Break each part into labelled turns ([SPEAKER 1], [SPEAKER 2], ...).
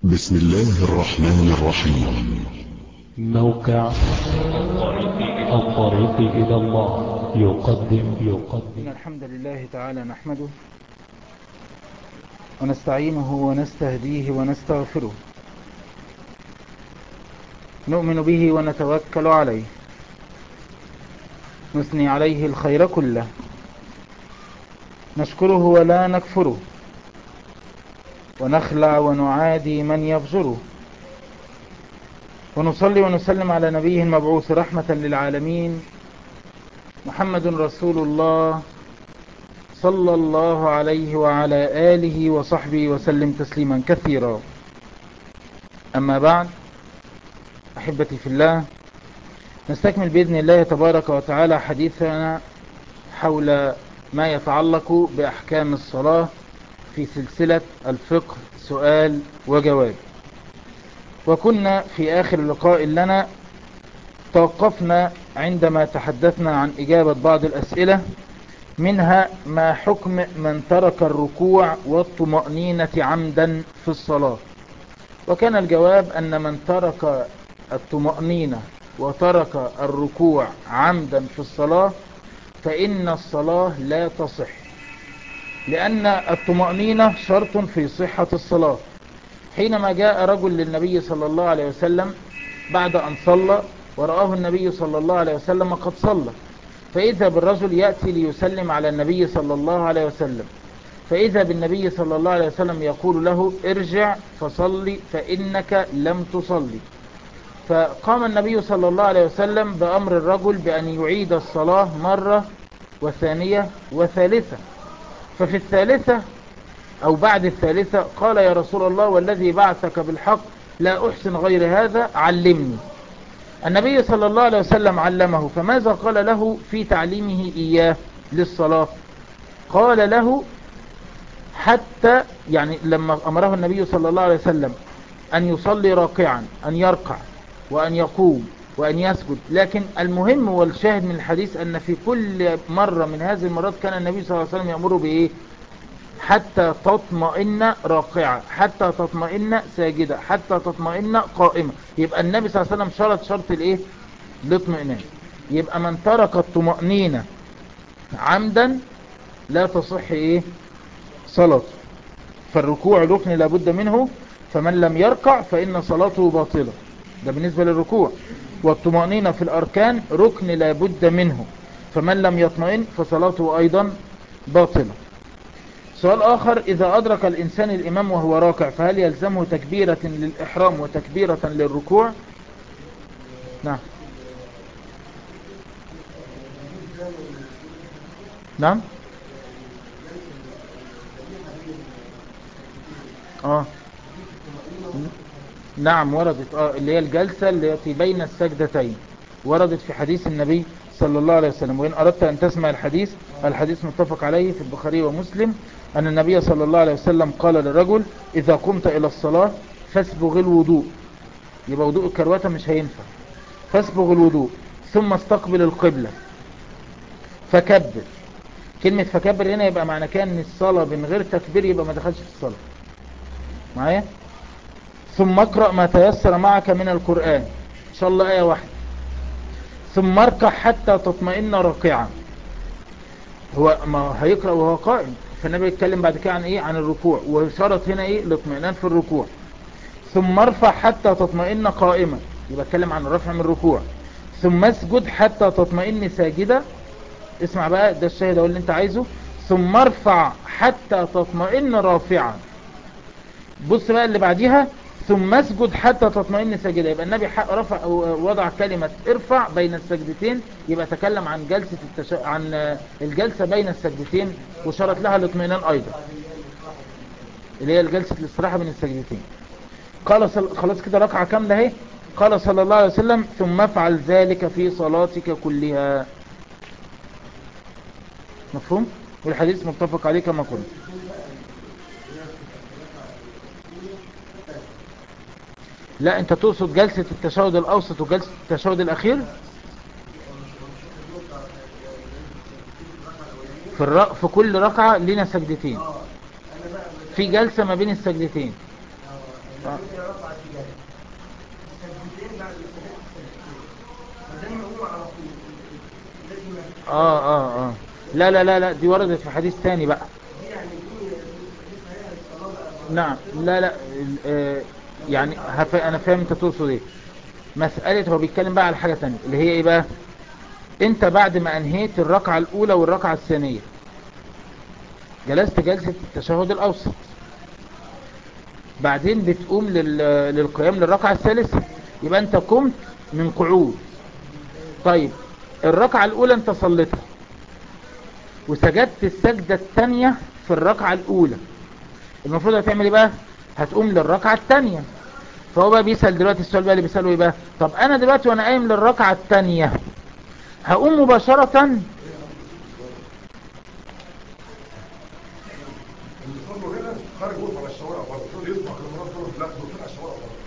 [SPEAKER 1] بسم الله الرحمن الرحيم
[SPEAKER 2] موقع الطريق إلى الله يقدم
[SPEAKER 3] إن
[SPEAKER 2] يقدم
[SPEAKER 3] الحمد لله تعالى نحمده ونستعينه ونستهديه ونستغفره نؤمن به ونتوكل عليه نثني عليه الخير كله نشكره ولا نكفره ونخلع ونعادي من يفجره ونصلي ونسلم على نبيه المبعوث رحمة للعالمين محمد رسول الله صلى الله عليه وعلى آله وصحبه وسلم تسليما كثيرا أما بعد أحبتي في الله نستكمل بإذن الله تبارك وتعالى حديثنا حول ما يتعلق بأحكام الصلاة في سلسلة الفقه سؤال وجواب وكنا في آخر لقاء لنا توقفنا عندما تحدثنا عن إجابة بعض الأسئلة منها ما حكم من ترك الركوع والطمأنينة عمدا في الصلاة وكان الجواب أن من ترك الطمأنينة وترك الركوع عمدا في الصلاة فإن الصلاة لا تصح لأن الطمأنينة شرط في صحة الصلاة حينما جاء رجل للنبي صلى الله عليه وسلم بعد أن صلى ورآه النبي صلى الله عليه وسلم قد صلى فإذا بالرجل يأتي ليسلم على النبي صلى الله عليه وسلم فإذا بالنبي صلى الله عليه وسلم يقول له ارجع فصلي فإنك لم تصلي فقام النبي صلى الله عليه وسلم بأمر الرجل بأن يعيد الصلاة مرة وثانية وثالثة ففي الثالثة أو بعد الثالثة قال يا رسول الله والذي بعثك بالحق لا أحسن غير هذا علمني النبي صلى الله عليه وسلم علمه فماذا قال له في تعليمه إياه للصلاة قال له حتى يعني لما أمره النبي صلى الله عليه وسلم أن يصلي راكعا أن يركع وأن يقوم وأن يسجد لكن المهم والشاهد من الحديث أن في كل مرة من هذه المرات كان النبي صلى الله عليه وسلم يأمره بإيه حتى تطمئن راكعة حتى تطمئن ساجدة حتى تطمئن قائمة يبقى النبي صلى الله عليه وسلم شرط شرط الايه الاطمئنان يبقى من ترك الطمأنينة عمدا لا تصح ايه صلاته فالركوع ركن لابد منه فمن لم يركع فإن صلاته باطلة ده بالنسبة للركوع والطمأنينة في الأركان ركن لابد منه فمن لم يطمئن فصلاته أيضا باطلة سؤال آخر إذا أدرك الإنسان الإمام وهو راكع فهل يلزمه تكبيرة للإحرام وتكبيرة للركوع نعم نعم آه نعم وردت آه اللي هي الجلسة التي بين السجدتين وردت في حديث النبي صلى الله عليه وسلم وإن أردت أن تسمع الحديث الحديث متفق عليه في البخاري ومسلم أن النبي صلى الله عليه وسلم قال للرجل إذا قمت إلى الصلاة فاسبغ الوضوء يبقى وضوء الكرواتة مش هينفع فاسبغ الوضوء ثم استقبل القبلة فكبر كلمة فكبر هنا يبقى معنى كان ان الصلاة من غير تكبير يبقى ما دخلش في الصلاة معايا ثم اقرأ ما تيسر معك من القرآن إن شاء الله آية واحدة ثم اركع حتى تطمئن راكعا هو ما هيقرأ وهو قائم فالنبي يتكلم بعد كده عن ايه عن الركوع وشرط هنا ايه الاطمئنان في الركوع ثم ارفع حتى تطمئن قائما يبقى اتكلم عن الرفع من الركوع ثم اسجد حتى تطمئن ساجدة اسمع بقى ده الشاهد اهو اللي انت عايزه ثم ارفع حتى تطمئن رافعا بص بقى اللي بعديها ثم اسجد حتى تطمئن ساجدة يبقى النبي رفع وضع كلمة ارفع بين السجدتين يبقى تكلم عن جلسة التش... عن الجلسة بين السجدتين وشرط لها الاطمئنان ايضا اللي هي جلسة الاستراحة بين السجدتين قال صل... خلاص كده ركعة كاملة اهي قال صلى الله عليه وسلم ثم افعل ذلك في صلاتك كلها مفهوم والحديث متفق عليه كما قلت لا انت تقصد جلسة التشهد الاوسط وجلسة التشهد الاخير في, الر... في كل ركعة لنا سجدتين في جلسة ما بين السجدتين آه. اه اه اه لا لا لا لا دي وردت في حديث تاني بقى نعم لا لا آه يعني هف... انا فاهم انت تقصد ايه مسألة هو بيتكلم بقى على حاجة تانية اللي هي ايه بقى انت بعد ما انهيت الركعة الاولى والركعة الثانية جلست جلسة التشهد الاوسط بعدين بتقوم لل... للقيام للركعة الثالثة يبقى انت قمت من قعود طيب الركعة الاولى انت صليتها وسجدت السجدة الثانية في الركعة الاولى المفروض هتعمل ايه بقى هتقوم للركعة الثانية فهو بقى بيسأل دلوقتي السؤال بقى اللي بيسأله ايه بقى طب انا دلوقتي وانا قايم للركعة الثانية هقوم مباشرة
[SPEAKER 4] اللي صلوا هنا خارج وقف على الشوارع بره تقول يسمع كلمات دول لا دول على الشوارع بره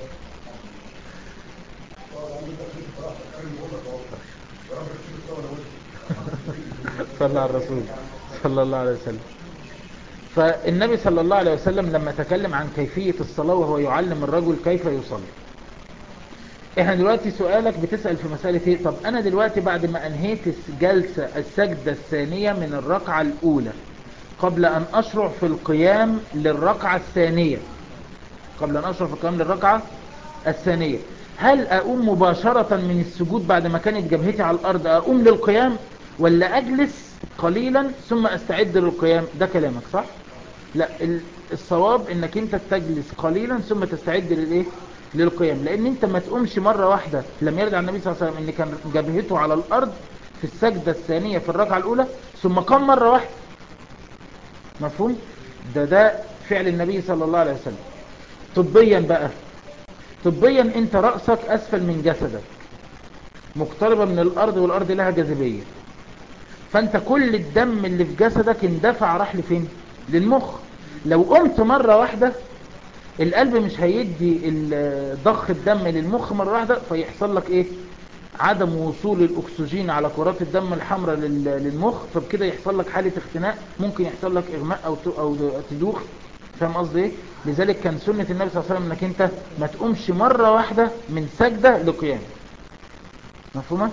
[SPEAKER 3] صلى على الرسول صلى الله عليه وسلم فالنبي صلى الله عليه وسلم لما تكلم عن كيفية الصلاة وهو يعلم الرجل كيف يصلي احنا دلوقتي سؤالك بتسأل في مسألة ايه طب انا دلوقتي بعد ما انهيت الجلسة السجدة الثانية من الركعة الاولى قبل ان اشرع في القيام للركعة الثانية قبل ان اشرع في القيام للركعة الثانية هل اقوم مباشرة من السجود بعد ما كانت جبهتي على الارض اقوم للقيام ولا اجلس قليلا ثم استعد للقيام ده كلامك صح لا الصواب انك انت تجلس قليلا ثم تستعد للايه للقيام لان انت ما تقومش مرة واحدة لم يرد عن النبي صلى الله عليه وسلم ان كان جبهته على الارض في السجدة الثانية في الركعة الاولى ثم قام مرة واحدة مفهوم ده ده فعل النبي صلى الله عليه وسلم طبيا بقى طبيا انت رأسك اسفل من جسدك مقتربة من الارض والارض لها جاذبية فانت كل الدم اللي في جسدك اندفع راح لفين للمخ لو قمت مرة واحدة القلب مش هيدي ضخ الدم للمخ مرة واحدة فيحصل لك ايه عدم وصول الاكسجين على كرات الدم الحمراء للمخ فبكده يحصل لك حالة اختناق ممكن يحصل لك اغماء او او تدوخ فاهم قصدي ايه لذلك كان سنة النبي صلى الله عليه وسلم انك انت ما تقومش مرة واحدة من سجدة لقيام مفهومة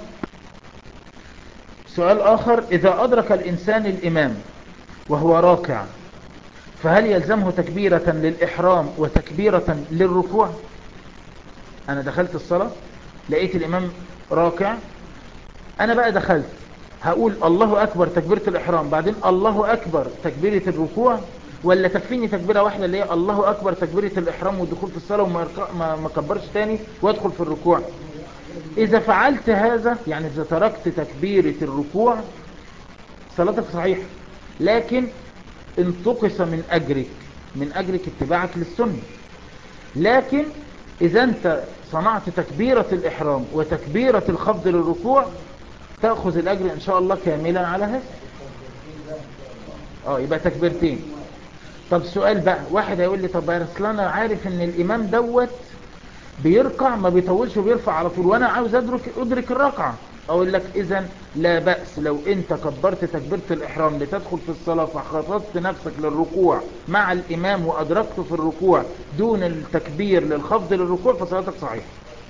[SPEAKER 3] سؤال اخر اذا ادرك الانسان الامام وهو راكع فهل يلزمه تكبيرة للإحرام وتكبيرة للركوع أنا دخلت الصلاة لقيت الإمام راكع أنا بقى دخلت هقول الله أكبر تكبيرة الإحرام بعدين الله أكبر تكبيرة الركوع ولا تكفيني تكبيرة واحدة اللي هي الله أكبر تكبيرة الإحرام والدخول في الصلاة وما ما ما كبرش تاني وادخل في الركوع إذا فعلت هذا يعني إذا تركت تكبيرة الركوع صلاتك صحيحة لكن انتقص من أجرك من أجرك اتباعك للسنة لكن إذا أنت صنعت تكبيرة الإحرام وتكبيرة الخفض للركوع تأخذ الأجر إن شاء الله كاملا على هذا اه يبقى تكبيرتين طب سؤال بقى واحد هيقول لي طب يا رسول انا عارف ان الامام دوت بيركع ما بيطولش وبيرفع على طول وانا عاوز ادرك ادرك الركعه اقول لك اذا لا بأس لو انت كبرت تكبيرة الاحرام لتدخل في الصلاة فخططت نفسك للركوع مع الامام وادركته في الركوع دون التكبير للخفض للركوع فصلاتك صحيحة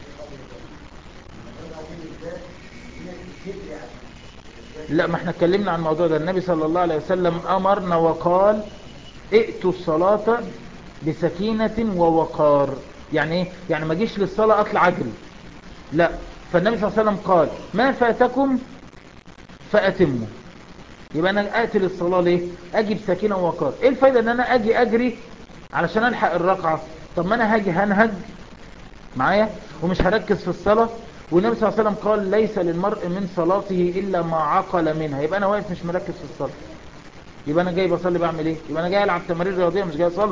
[SPEAKER 3] لا ما احنا اتكلمنا عن الموضوع ده النبي صلى الله عليه وسلم امرنا وقال ائتوا الصلاة بسكينة ووقار يعني ايه يعني ما جيش للصلاة اطلع اجري لا فالنبي صلى الله عليه وسلم قال ما فاتكم فأتموا يبقى أنا أقتل الصلاة ليه أجي بسكينة ووقار إيه الفايدة أن أنا أجي أجري علشان ألحق الركعة طب ما أنا هاجي هنهج معايا ومش هركز في الصلاة والنبي صلى الله عليه وسلم قال ليس للمرء من صلاته إلا ما عقل منها يبقى أنا واقف مش مركز في الصلاة يبقى أنا جاي بصلي بعمل إيه يبقى أنا جاي ألعب تمارين رياضية مش جاي أصلي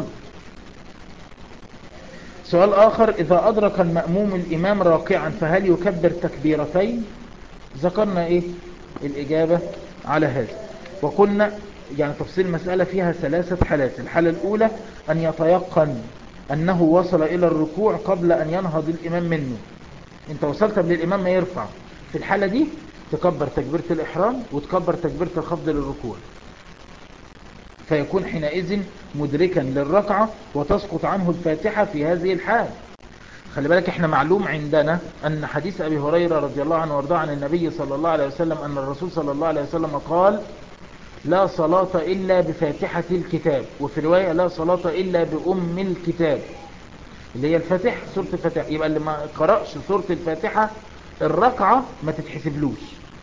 [SPEAKER 3] سؤال آخر إذا أدرك المأموم الإمام راكعا فهل يكبر تكبيرتين ذكرنا إيه الإجابة على هذا وقلنا يعني تفصيل المسألة فيها ثلاثة حالات الحالة الأولى أن يتيقن أنه وصل إلى الركوع قبل أن ينهض الإمام منه أنت وصلت قبل الإمام ما يرفع في الحالة دي تكبر تكبيرة الإحرام وتكبر تكبيرة الخفض للركوع فيكون حينئذ مدركا للركعة وتسقط عنه الفاتحة في هذه الحال خلي بالك احنا معلوم عندنا ان حديث ابي هريرة رضي الله عنه وارضاه عن النبي صلى الله عليه وسلم ان الرسول صلى الله عليه وسلم قال لا صلاة الا بفاتحة الكتاب وفي رواية لا صلاة الا بأم الكتاب اللي هي الفاتحة سورة الفاتحة يبقى اللي ما قرأش سورة الفاتحة الركعة ما تتحسبلوش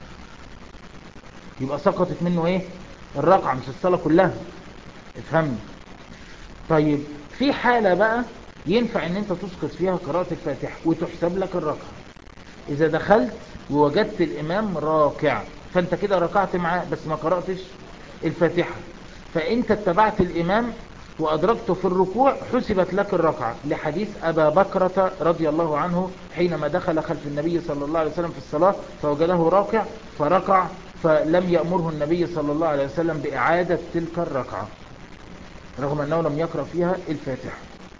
[SPEAKER 3] يبقى سقطت منه ايه الركعة مش الصلاة كلها افهمني طيب في حالة بقى ينفع ان انت تسقط فيها قراءة الفاتحة وتحسب لك الركعة اذا دخلت ووجدت الامام راكع فانت كده ركعت معاه بس ما قرأتش الفاتحة فانت اتبعت الامام وأدركته في الركوع حسبت لك الركعة لحديث أبا بكرة رضي الله عنه حينما دخل خلف النبي صلى الله عليه وسلم في الصلاة فوجده راكع فركع فلم يأمره النبي صلى الله عليه وسلم بإعادة تلك الركعة رغم أنه لم يقرأ فيها الفاتحة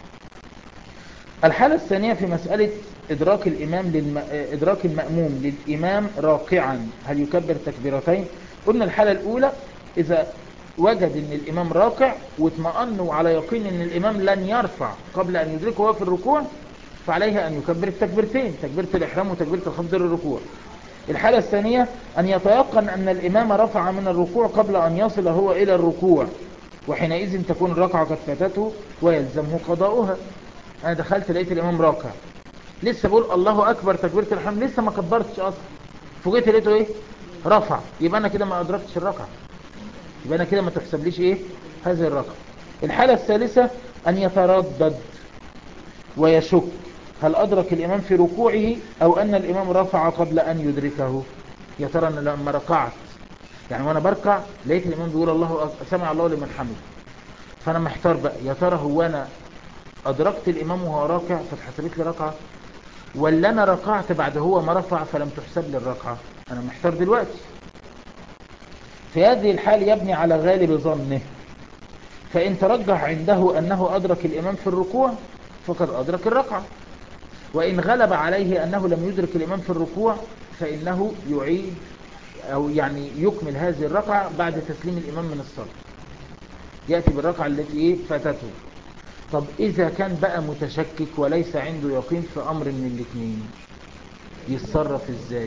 [SPEAKER 3] الحالة الثانية في مسألة إدراك الإمام للم... إدراك المأموم للإمام راكعا هل يكبر تكبيرتين قلنا الحالة الأولى إذا وجد ان الامام راكع واطمأنوا على يقين ان الامام لن يرفع قبل ان يدركه هو في الركوع فعليه ان يكبر التكبيرتين تكبيرة الاحرام وتكبيرة الخفض للركوع الحالة الثانية ان يتيقن ان الامام رفع من الركوع قبل ان يصل هو الى الركوع وحينئذ تكون الركعة قد فاتته ويلزمه قضاؤها انا دخلت لقيت الامام راكع لسه بقول الله اكبر تكبيرة الاحرام لسه ما كبرتش اصلا فوجئت لقيته ايه رفع يبقى انا كده ما ادركتش الركعة يبقى انا كده ما تحسبليش ايه هذه الرقم الحالة الثالثة ان يتردد ويشك هل ادرك الامام في ركوعه او ان الامام رفع قبل ان يدركه يا ترى انا لما ركعت يعني وانا بركع لقيت الامام بيقول الله أك- سمع الله لمن حمده فانا محتار بقى يا ترى هو انا ادركت الامام وهو راكع فاتحسبت لي ركعه ولا انا ركعت بعد هو ما رفع فلم تحسب لي الركعه انا محتار دلوقتي في هذه الحال يبني على غالب ظنه فإن ترجح عنده أنه أدرك الإمام في الركوع فقد أدرك الركعة وإن غلب عليه أنه لم يدرك الإمام في الركوع فإنه يعيد أو يعني يكمل هذه الركعة بعد تسليم الإمام من الصلاة يأتي بالركعة التي إيه فاتته طب إذا كان بقى متشكك وليس عنده يقين في أمر من الاثنين يتصرف إزاي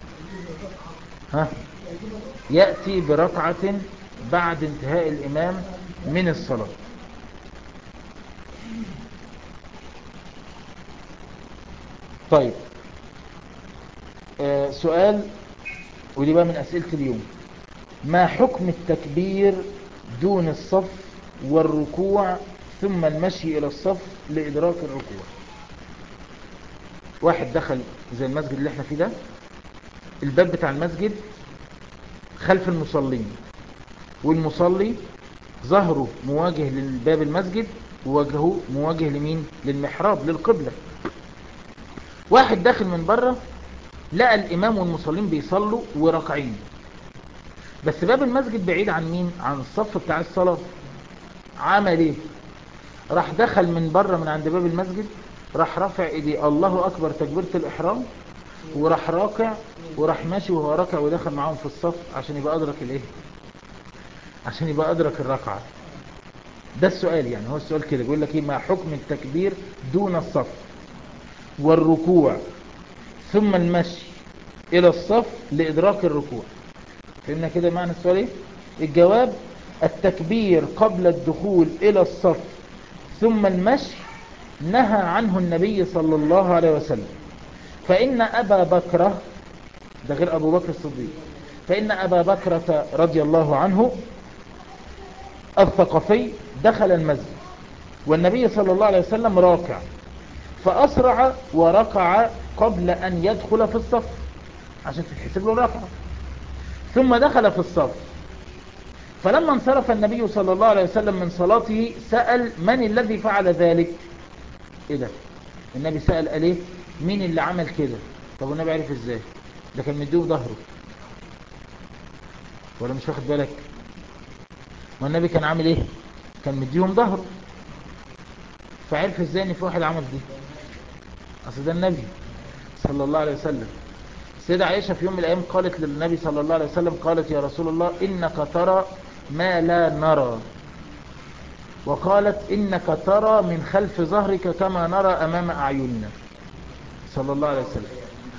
[SPEAKER 3] ها يأتي بركعة بعد انتهاء الإمام من الصلاة طيب آه سؤال ودي بقى من أسئلة اليوم ما حكم التكبير دون الصف والركوع ثم المشي إلى الصف لإدراك الركوع واحد دخل زي المسجد اللي احنا فيه ده الباب بتاع المسجد خلف المصلين والمصلي ظهره مواجه للباب المسجد ووجهه مواجه لمين للمحراب للقبلة واحد داخل من بره لقى الامام والمصلين بيصلوا وركعين بس باب المسجد بعيد عن مين عن الصف بتاع الصلاة عمل ايه راح دخل من بره من عند باب المسجد راح رافع ايديه الله اكبر تكبيرة الاحرام وراح راكع وراح ماشي وهو راكع ودخل معاهم في الصف عشان يبقى ادرك الايه عشان يبقى ادرك الركعه ده السؤال يعني هو السؤال كده بيقول لك ايه ما حكم التكبير دون الصف والركوع ثم المشي الى الصف لادراك الركوع فهمنا كده معنى السؤال ايه الجواب التكبير قبل الدخول الى الصف ثم المشي نهى عنه النبي صلى الله عليه وسلم فإن أبا بكر ده غير أبو بكر الصديق فإن أبا بكرة رضي الله عنه الثقفي دخل المسجد والنبي صلى الله عليه وسلم راكع فأسرع وركع قبل أن يدخل في الصف عشان تتحسب له ركعة ثم دخل في الصف فلما انصرف النبي صلى الله عليه وسلم من صلاته سأل من الذي فعل ذلك ايه ده النبي سأل قال ايه مين اللي عمل كده طب والنبي عرف ازاي ده كان مديه ظهره ولا مش واخد بالك ما النبي كان عامل ايه كان مديهم ظهره فعرف ازاي ان في واحد عمل دي اصل ده النبي صلى الله عليه وسلم السيدة عائشة في يوم من الايام قالت للنبي صلى الله عليه وسلم قالت يا رسول الله انك ترى ما لا نرى وقالت إنك ترى من خلف ظهرك كما نرى أمام أعيننا صلى الله عليه وسلم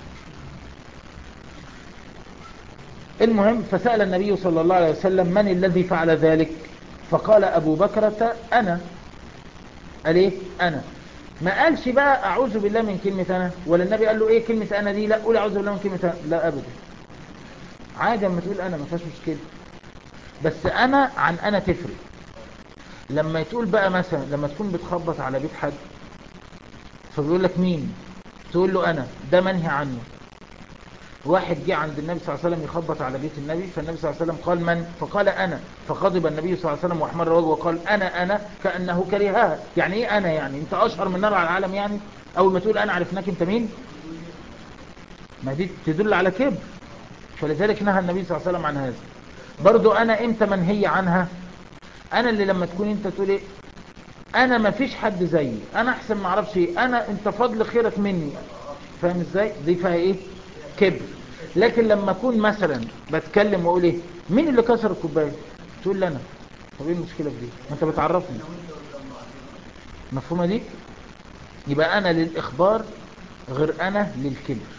[SPEAKER 3] المهم فسأل النبي صلى الله عليه وسلم من الذي فعل ذلك فقال أبو بكرة أنا قال إيه أنا ما قالش بقى أعوذ بالله من كلمة أنا ولا النبي قال له إيه كلمة أنا دي لا قول أعوذ بالله من كلمة أنا لا أبدا عادي لما تقول أنا ما فيهاش مشكلة بس أنا عن أنا تفرق لما تقول بقى مثلا لما تكون بتخبط على بيت حد فبيقول لك مين تقول له أنا ده منهي عنه واحد جه عند النبي صلى الله عليه وسلم يخبط على بيت النبي فالنبي صلى الله عليه وسلم قال من فقال أنا فغضب النبي صلى الله عليه وسلم واحمر وجهه وقال أنا أنا كأنه كرهها يعني إيه أنا يعني أنت أشهر من نار على العالم يعني أول ما تقول أنا عرفناك أنت مين ما دي تدل على كبر فلذلك نهى النبي صلى الله عليه وسلم عن هذا برضو أنا إمتى منهي عنها أنا اللي لما تكون أنت تقول إيه أنا ما فيش حد زيي أنا أحسن ما أعرفش إيه أنا أنت فضل خيرك مني فاهم إزاي دي فيها إيه كبر لكن لما اكون مثلا بتكلم واقول ايه مين اللي كسر الكوبايه تقول لي انا طب ايه المشكله في دي ما انت بتعرفني مفهومه دي يبقى انا للاخبار غير انا للكبر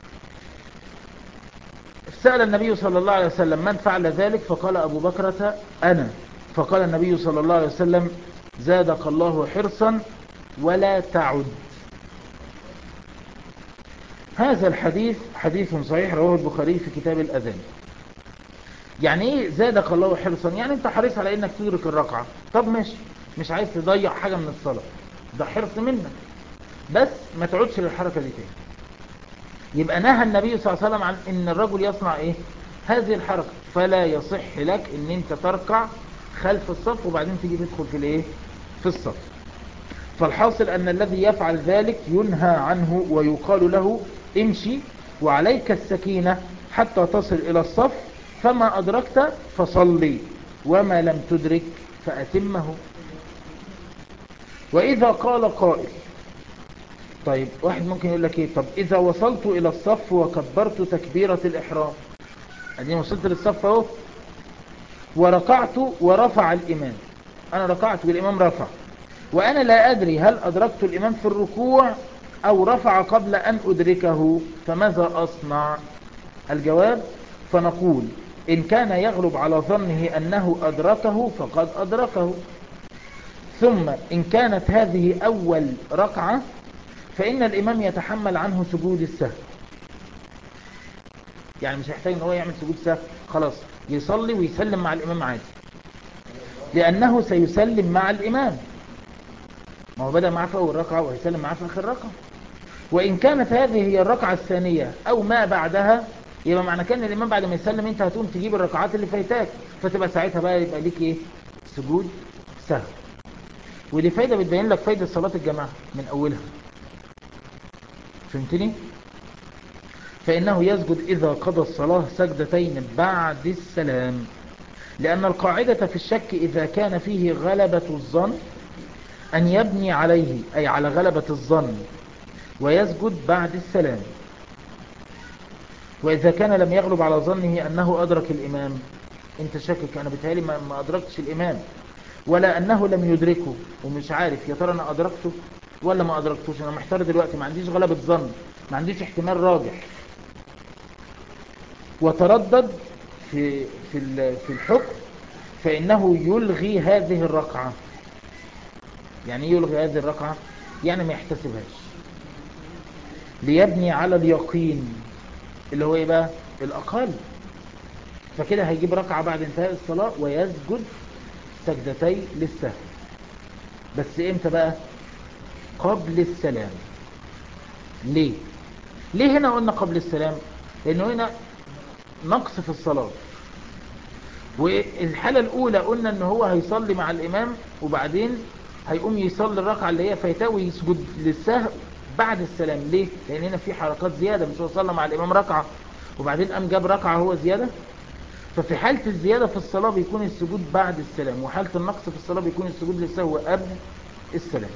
[SPEAKER 3] سأل النبي صلى الله عليه وسلم من فعل ذلك فقال أبو بكرة أنا فقال النبي صلى الله عليه وسلم زادك الله حرصا ولا تعد هذا الحديث حديث صحيح رواه البخاري في كتاب الأذان يعني ايه زادك الله حرصا يعني انت حريص على انك تدرك الركعة طب ماشي مش عايز تضيع حاجة من الصلاة ده حرص منك بس ما تعودش للحركة دي تاني يبقى نهى النبي صلى الله عليه وسلم عن ان الرجل يصنع ايه هذه الحركة فلا يصح لك ان انت تركع خلف الصف وبعدين تيجي تدخل في الايه في الصف فالحاصل أن الذي يفعل ذلك ينهى عنه ويقال له امشي وعليك السكينة حتى تصل إلى الصف فما أدركت فصلي وما لم تدرك فأتمه وإذا قال قائل طيب واحد ممكن يقول لك ايه طب إذا وصلت إلى الصف وكبرت تكبيرة الإحرام أدين وصلت للصف اهو وركعت ورفع الإمام أنا ركعت والإمام رفع وأنا لا أدري هل أدركت الإمام في الركوع أو رفع قبل أن أدركه فماذا أصنع الجواب فنقول إن كان يغلب على ظنه أنه أدركه فقد أدركه ثم إن كانت هذه أول ركعة فإن الإمام يتحمل عنه سجود السهو يعني مش يحتاج أن هو يعمل سجود سهو خلاص يصلي ويسلم مع الإمام عادي لأنه سيسلم مع الإمام ما هو بدأ معاه في أول ركعة وهيسلم معاه في آخر ركعة وإن كانت هذه هي الركعة الثانية أو ما بعدها يبقى معنى كان الإمام بعد ما يسلم أنت هتقوم تجيب الركعات اللي فايتاك فتبقى ساعتها بقى يبقى ليك إيه سجود سهو ودي فايدة بتبين لك فايدة صلاة الجماعة من أولها فهمتني فإنه يسجد إذا قضى الصلاة سجدتين بعد السلام لأن القاعدة في الشك إذا كان فيه غلبة الظن أن يبني عليه أي على غلبة الظن ويسجد بعد السلام وإذا كان لم يغلب على ظنه أنه أدرك الإمام أنت شكك أنا بتهالي ما أدركتش الإمام ولا أنه لم يدركه ومش عارف يا ترى أنا أدركته ولا ما أدركتوش أنا محتار دلوقتي ما عنديش غلبة ظن ما عنديش احتمال راجح وتردد في في في الحكم فإنه يلغي هذه الركعة يعني يلغي هذه الركعة يعني ما يحتسبهاش ليبني على اليقين اللي هو ايه بقى الأقل فكده هيجيب ركعة بعد انتهاء الصلاة ويسجد سجدتي للسهو بس امتى بقى قبل السلام ليه ليه هنا قلنا قبل السلام لانه هنا نقص في الصلاة والحالة الاولى قلنا ان هو هيصلي مع الامام وبعدين هيقوم يصلي الركعة اللي هي فايتاه ويسجد للسهو بعد السلام ليه لان هنا في حركات زيادة مش هو صلى مع الامام ركعة وبعدين قام جاب ركعة هو زيادة ففي حالة الزيادة في الصلاة بيكون السجود بعد السلام وحالة النقص في الصلاة بيكون السجود للسهو قبل السلام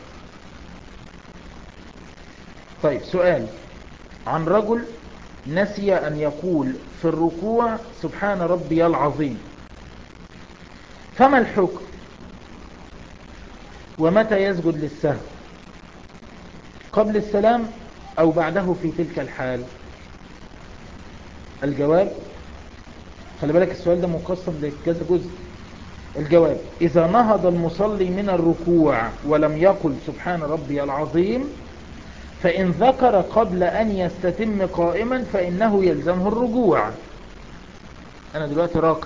[SPEAKER 3] طيب سؤال عن رجل نسي أن يقول في الركوع سبحان ربي العظيم فما الحكم ومتى يسجد للسهو قبل السلام أو بعده في تلك الحال الجواب خلي بالك السؤال ده مقسم لكذا جزء الجواب إذا نهض المصلي من الركوع ولم يقل سبحان ربي العظيم فإن ذكر قبل أن يستتم قائما فإنه يلزمه الرجوع أنا دلوقتي راكع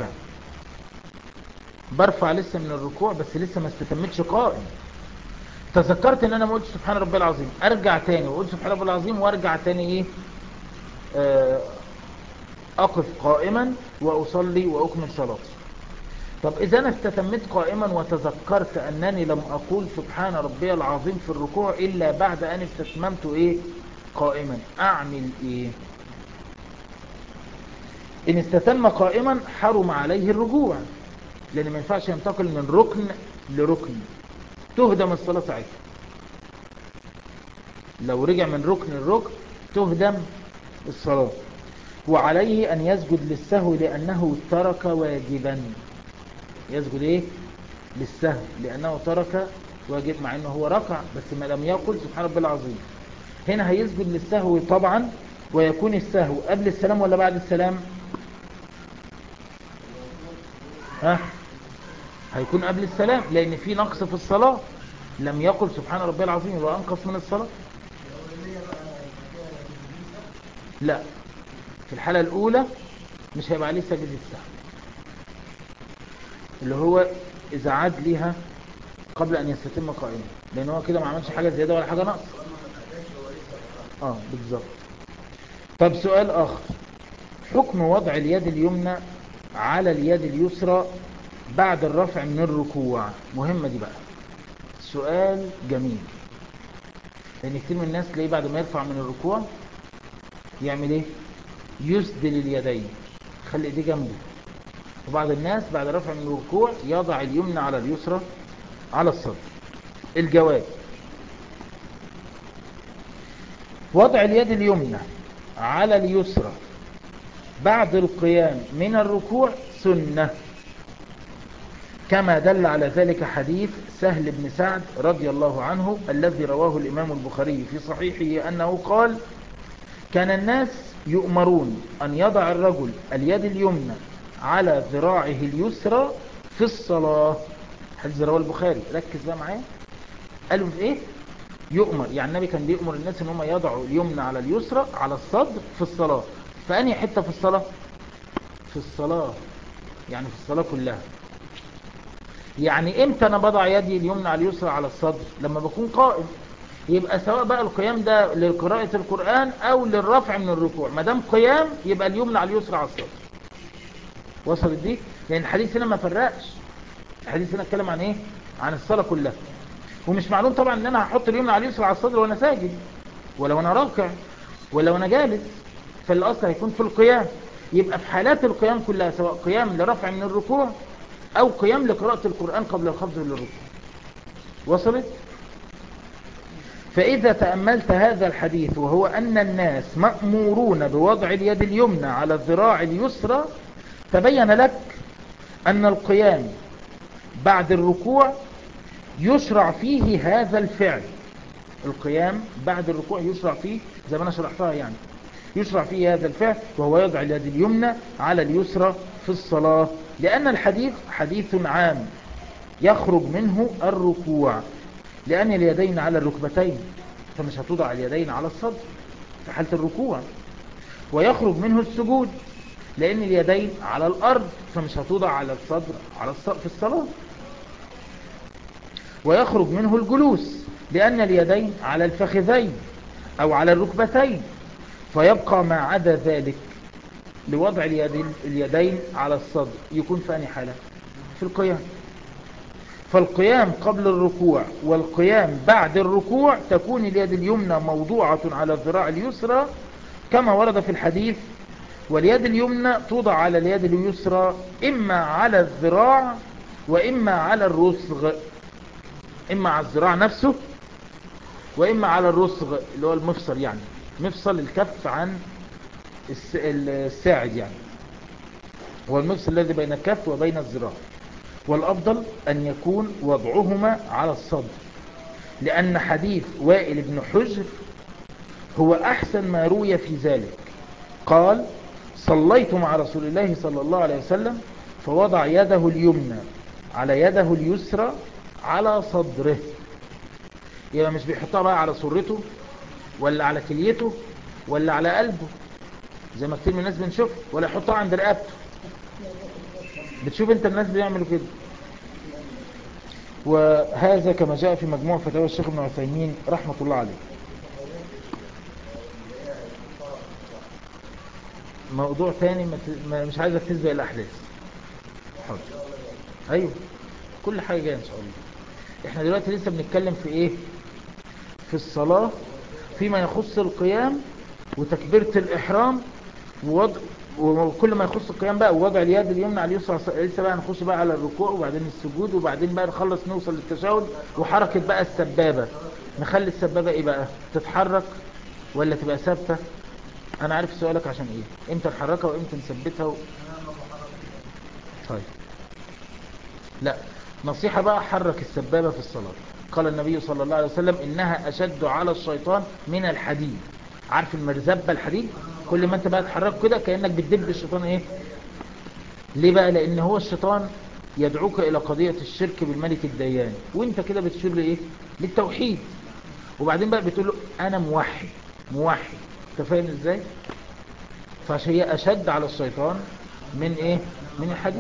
[SPEAKER 3] برفع لسه من الركوع بس لسه ما استتمتش قائم تذكرت ان انا ما قلتش سبحان ربي العظيم ارجع تاني واقول سبحان ربي العظيم وارجع تاني ايه آه اقف قائما واصلي واكمل صلاتي طب اذا انا استتمت قائما وتذكرت انني لم اقول سبحان ربي العظيم في الركوع الا بعد ان استتممت ايه قائما اعمل ايه ان استتم قائما حرم عليه الرجوع لان ما ينفعش ينتقل من ركن لركن تهدم الصلاة ساعتها لو رجع من ركن الركن تهدم الصلاة وعليه أن يسجد للسهو لأنه ترك واجبا يسجد إيه؟ للسهو لأنه ترك واجب مع أنه هو ركع بس ما لم يقل سبحان ربي العظيم هنا هيسجد للسهو طبعا ويكون السهو قبل السلام ولا بعد السلام ها هيكون قبل السلام لأن في نقص في الصلاة لم يقل سبحان ربي العظيم يبقى أنقص من الصلاة لا في الحالة الأولى مش هيبقى عليه سجد السهو اللي هو إذا عاد ليها قبل أن يستتم قائما لأن هو كده ما عملش حاجة زيادة ولا حاجة نقص اه بالظبط طب سؤال آخر حكم وضع اليد اليمنى على اليد اليسرى بعد الرفع من الركوع مهمة دي بقى سؤال جميل لأن كتير من الناس تلاقيه بعد ما يرفع من الركوع يعمل ايه يسدل اليدين خلي ايديه جنبه وبعض الناس بعد رفع من الركوع يضع اليمنى على اليسرى على الصدر الجواب وضع اليد اليمنى على اليسرى بعد القيام من الركوع سنة كما دل على ذلك حديث سهل بن سعد رضي الله عنه الذي رواه الإمام البخاري في صحيحه أنه قال كان الناس يؤمرون أن يضع الرجل اليد اليمنى على ذراعه اليسرى في الصلاة حديث رواه البخاري ركز بقى معايا قالوا في ايه يؤمر يعني النبي كان بيؤمر الناس ان هم يضعوا اليمنى على اليسرى على الصدر في الصلاة فأني حتة في الصلاة في الصلاة يعني في الصلاة كلها يعني امتى انا بضع يدي اليمنى على اليسرى على الصدر لما بكون قائم يبقى سواء بقى القيام ده لقراءة القرآن او للرفع من الركوع ما دام قيام يبقى اليمنى على اليسرى على الصدر وصلت دي لان الحديث هنا ما فرقش الحديث هنا اتكلم عن ايه عن الصلاة كلها ومش معلوم طبعا ان انا هحط اليمنى على اليسرى على الصدر وانا ساجد ولا وانا راكع ولا وانا جالس فالاصل هيكون في القيام يبقى في حالات القيام كلها سواء قيام لرفع من الركوع او قيام لقراءة القرآن قبل الخفض للركوع وصلت فإذا تأملت هذا الحديث وهو أن الناس مأمورون بوضع اليد اليمنى على الذراع اليسرى تبين لك أن القيام بعد الركوع يشرع فيه هذا الفعل القيام بعد الركوع يشرع فيه زي ما أنا شرحتها يعني يشرع فيه هذا الفعل وهو يضع اليد اليمنى على اليسرى في الصلاة لأن الحديث حديث عام يخرج منه الركوع لأن اليدين على الركبتين فمش هتوضع اليدين على الصدر في حالة الركوع ويخرج منه السجود لأن اليدين على الأرض فمش هتوضع على الصدر على الصدر في الصلاة ويخرج منه الجلوس لأن اليدين على الفخذين أو على الركبتين فيبقى ما عدا ذلك لوضع اليدين, اليدين على الصدر يكون في أي حالة في القيام فالقيام قبل الركوع والقيام بعد الركوع تكون اليد اليمنى موضوعة على الذراع اليسرى كما ورد في الحديث واليد اليمنى توضع على اليد اليسرى إما على الذراع وإما على الرسغ إما على الذراع نفسه وإما على الرسغ اللي هو المفصل يعني مفصل الكف عن الساعد يعني هو المفصل الذي بين الكف وبين الذراع والأفضل أن يكون وضعهما على الصدر لأن حديث وائل بن حجر هو أحسن ما روي في ذلك قال صليت مع رسول الله صلى الله عليه وسلم فوضع يده اليمنى على يده اليسرى على صدره يبقى مش بيحطها بقى على سرته ولا على كليته ولا على قلبه زي ما كتير من الناس بنشوف ولا يحطها عند رقبته بتشوف انت الناس بيعملوا كده وهذا كما جاء في مجموع فتاوى الشيخ ابن عثيمين رحمة الله عليه موضوع تاني ما ت- ما- مش عايزك تسبق الأحداث حاضر أيوه كل حاجة جاية إن شاء الله احنا دلوقتي لسه بنتكلم في ايه في الصلاة فيما يخص القيام وتكبيرة الإحرام ووضع وكل ما يخص القيام بقى ووضع اليد اليمنى على اليسرى لسه بقى نخش بقى على الركوع وبعدين السجود وبعدين بقى نخلص نوصل للتشهد وحركة بقى السبابة نخلي السبابة ايه بقى تتحرك ولا تبقى ثابتة انا عارف سؤالك عشان ايه امتى نحركها وامتى نثبتها و... طيب لا نصيحة بقى حرك السبابة في الصلاة قال النبي صلى الله عليه وسلم إنها أشد على الشيطان من الحديد عارف المرزبة الحديد كل ما انت بقى تحرك كده كأنك بتدب الشيطان ايه ليه بقى لأن هو الشيطان يدعوك إلى قضية الشرك بالملك الديان وانت كده بتشير لإيه للتوحيد وبعدين بقى بتقول له أنا موحد موحد انت فاهم ازاي فعشان هي أشد على الشيطان من ايه من الحديد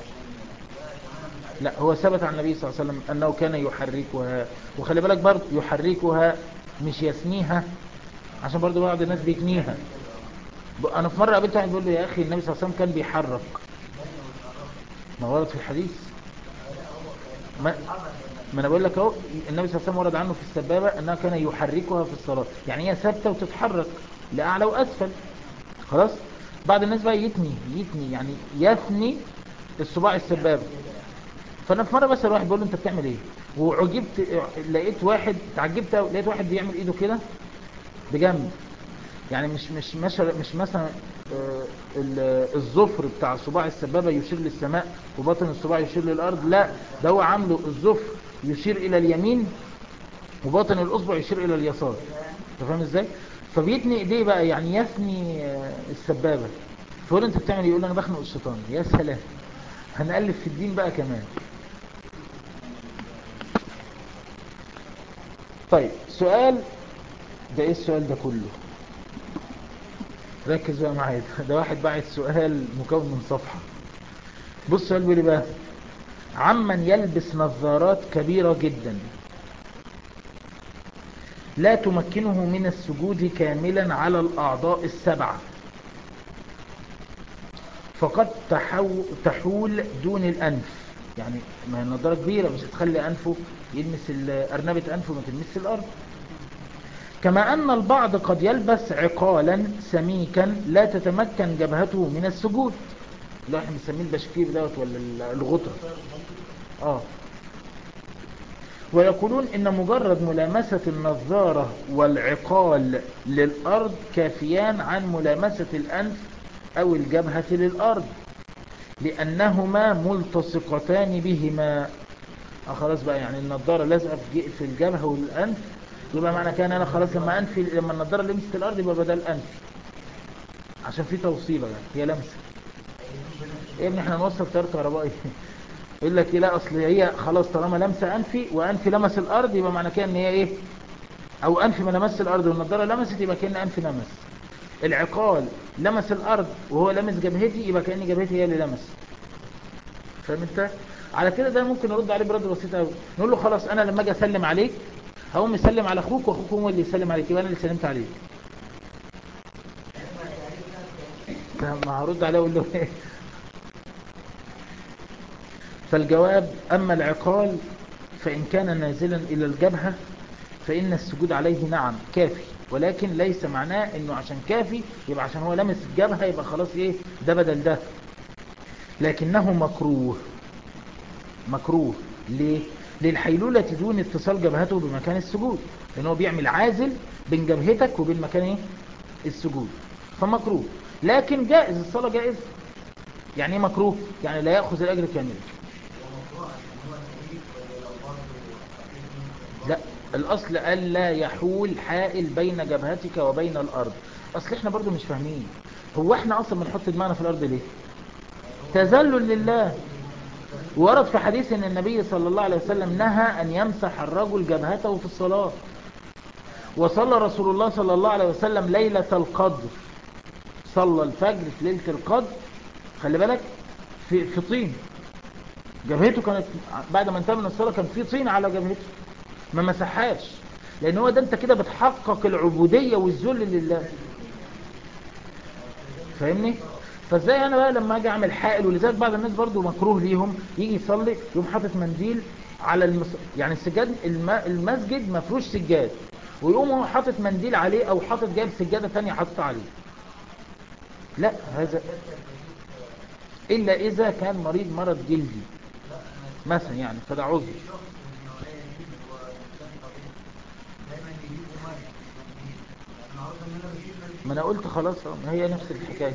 [SPEAKER 3] لا هو ثبت عن النبي صلى الله عليه وسلم أنه كان يحركها وخلي بالك برضه يحركها مش يثنيها عشان برضه بعض الناس بيثنيها ب- أنا في مرة قابلت واحد بيقول له يا أخي النبي صلى الله عليه وسلم كان بيحرك ما ورد في الحديث ما, ما أنا بقول لك اهو النبي صلى الله عليه وسلم ورد عنه في السبابة أنه كان يحركها في الصلاة يعني هي ثابتة وتتحرك لأعلى وأسفل خلاص بعض الناس بقى يتني يتني يعني يثني الصباع السبابة فانا في مره بس الواحد بيقول له انت بتعمل ايه وعجبت لقيت واحد اتعجبت أوي، لقيت واحد بيعمل ايده كده بجنب يعني مش مش مش, مش مثلا آه، ال- الظفر بتاع صباع السبابه يشير للسماء وباطن الصباع يشير للارض لا ده هو عامله الظفر يشير الى اليمين وباطن الاصبع يشير الى اليسار انت فاهم ازاي فبيتني ايديه بقى يعني يثني آه، السبابه فقول انت بتعمل إيه؟ يقول انا بخنق الشيطان يا سلام هنألف في الدين بقى كمان طيب سؤال ده ايه السؤال ده كله ركز بقى معايا ده- ده واحد باعت سؤال مكون من صفحة بص السؤال بيقول إيه بقى عمن يلبس نظارات كبيرة جدا لا تمكنه من السجود كاملا على الأعضاء السبعة فقد تحو... تحول دون الأنف يعني ما هي النظارة كبيرة مش هتخلي أنفه يلمس ال- أرنبة أنفه ما تلمس الأرض كما أن البعض قد يلبس عقالا سميكا لا تتمكن جبهته من السجود اللي احنا بنسميه البشكير دوت ولا ال- الغطرة اه ويقولون ان مجرد ملامسة النظارة والعقال للارض كافيان عن ملامسة الانف او الجبهة للارض لانهما ملتصقتان بهما اه خلاص بقى يعني النظارة لازقة في ج- في الجبهة والانف يبقى معنى كان انا خلاص لما انفي لما النظارة لمست الارض يبقى بدل انف عشان في توصيلة يعني هي لمسة يا ابني احنا نوصل تيار كهربائي يقول لك ايه لا اصل هي خلاص طالما لمسه انفي وانفي لمس الارض يبقى معنى كده ان هي ايه او انفي ما لمس الارض والنضاره لمست يبقى كان انفي لمس العقال لمس الارض وهو لمس جبهتي يبقى كان جبهتي هي اللي لمس فاهم انت على كده ده ممكن نرد عليه برد بسيط قوي نقول له خلاص انا لما اجي اسلم عليك هقوم مسلم على اخوك واخوك هو اللي يسلم عليك يبقى انا اللي سلمت عليك ما هرد عليه اقول له ايه فالجواب أما العقال فإن كان نازلا إلى الجبهة فإن السجود عليه نعم كافي ولكن ليس معناه أنه عشان كافي يبقى عشان هو لمس الجبهة يبقى خلاص إيه ده بدل ده لكنه مكروه مكروه ليه؟ للحيلولة دون اتصال جبهته بمكان السجود لأنه هو بيعمل عازل بين جبهتك وبين مكان إيه؟ السجود فمكروه لكن جائز الصلاة جائز يعني ايه مكروه يعني لا يأخذ الأجر كاملا لا الاصل الا يحول حائل بين جبهتك وبين الارض اصل احنا برضو مش فاهمين هو احنا اصلا بنحط دماغنا في الارض ليه تذلل لله ورد في حديث ان النبي صلى الله عليه وسلم نهى ان يمسح الرجل جبهته في الصلاة وصلى رسول الله صلى الله عليه وسلم ليلة القدر صلى الفجر في ليلة القدر خلي بالك في, في طين جبهته كانت بعد ما انتهى من الصلاة كان في طين على جبهته ما مسحهاش لان هو ده انت كده بتحقق العبودية والذل لله فاهمني فازاي انا بقى لما اجي اعمل حائل ولذلك بعض الناس برضو مكروه ليهم يجي يصلي يقوم حاطط منديل على المس... يعني السجاد الم... المسجد ما فيهوش سجاد ويقوم هو حاطط منديل عليه او حاطط جايب سجاده ثانيه حاططها عليه لا هذا الا اذا كان مريض مرض جلدي مثلا يعني فده عذر ما انا قلت خلاص أهو، ما هي نفس الحكايه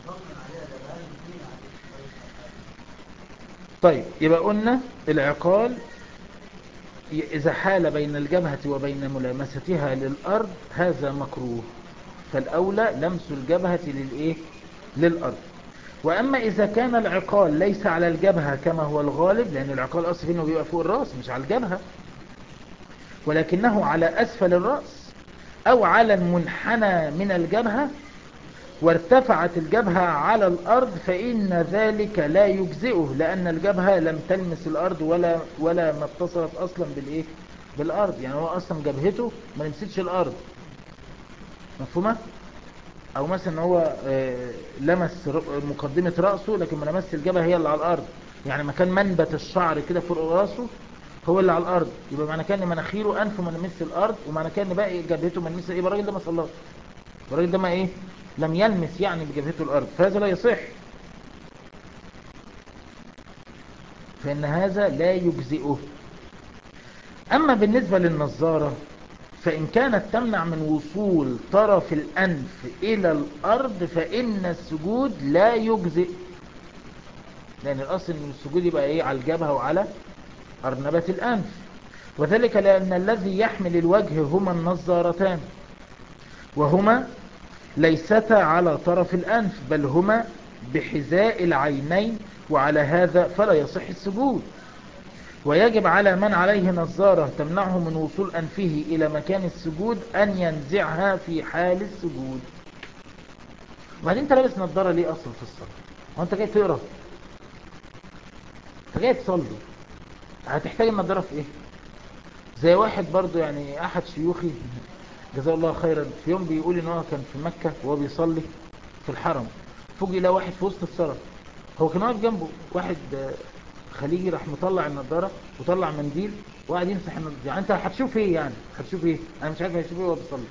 [SPEAKER 3] طيب يبقى قلنا العقال ي- إذا حال بين الجبهة وبين ملامستها للأرض هذا مكروه فالأولى لمس الجبهة للإيه؟ للأرض وأما إذا كان العقال ليس على الجبهة كما هو الغالب لأن العقال أصلا إنه بيبقى فوق الرأس مش على الجبهة ولكنه على أسفل الرأس أو على المنحنى من الجبهة وارتفعت الجبهة على الأرض فإن ذلك لا يجزئه لأن الجبهة لم تلمس الأرض ولا ولا ما اتصلت أصلا بالإيه؟ بالأرض يعني هو أصلا جبهته ما لمستش الأرض مفهومة؟ أو مثلا هو آه، لمس ر- مقدمة رأسه لكن ما لمس الجبهة هي اللي على الأرض يعني مكان منبت الشعر كده فوق رأسه هو اللي على الأرض يبقى معنى كان مناخيره أنفه ما لمس الأرض ومعنى كان باقي جبهته ما لمس يبقى الراجل ده ما صلاش الراجل ده ما ايه لم يلمس يعني بجبهته الارض فهذا لا يصح فان هذا لا يجزئه اما بالنسبة للنظارة فان كانت تمنع من وصول طرف الانف الى الارض فان السجود لا يجزئ لان الاصل ان السجود يبقى ايه على الجبهة وعلى ارنبة الانف وذلك لان الذي يحمل الوجه هما النظارتان وهما ليستا على طرف الأنف بل هما بحذاء العينين وعلى هذا فلا يصح السجود ويجب على من عليه نظارة تمنعه من وصول أنفه إلى مكان السجود أن ينزعها في حال السجود وبعدين انت لابس نظارة ليه أصلا في الصلاة هو انت جاي تقرأ انت جاي تصلي هتحتاج النظارة في ايه زي واحد برضو يعني احد شيوخي جزاه الله خيرا في يوم بيقول ان هو كان في مكة وهو بيصلي في الحرم فوجئ لقى واحد في وسط الصلاة هو كان واقف جنبه واحد آه، خليجي راح مطلع النضارة وطلع منديل وقعد يمسح النضارة يعني انت هتشوف ايه يعني هتشوف ايه انا مش عارف هيشوف ايه وهو بيصلي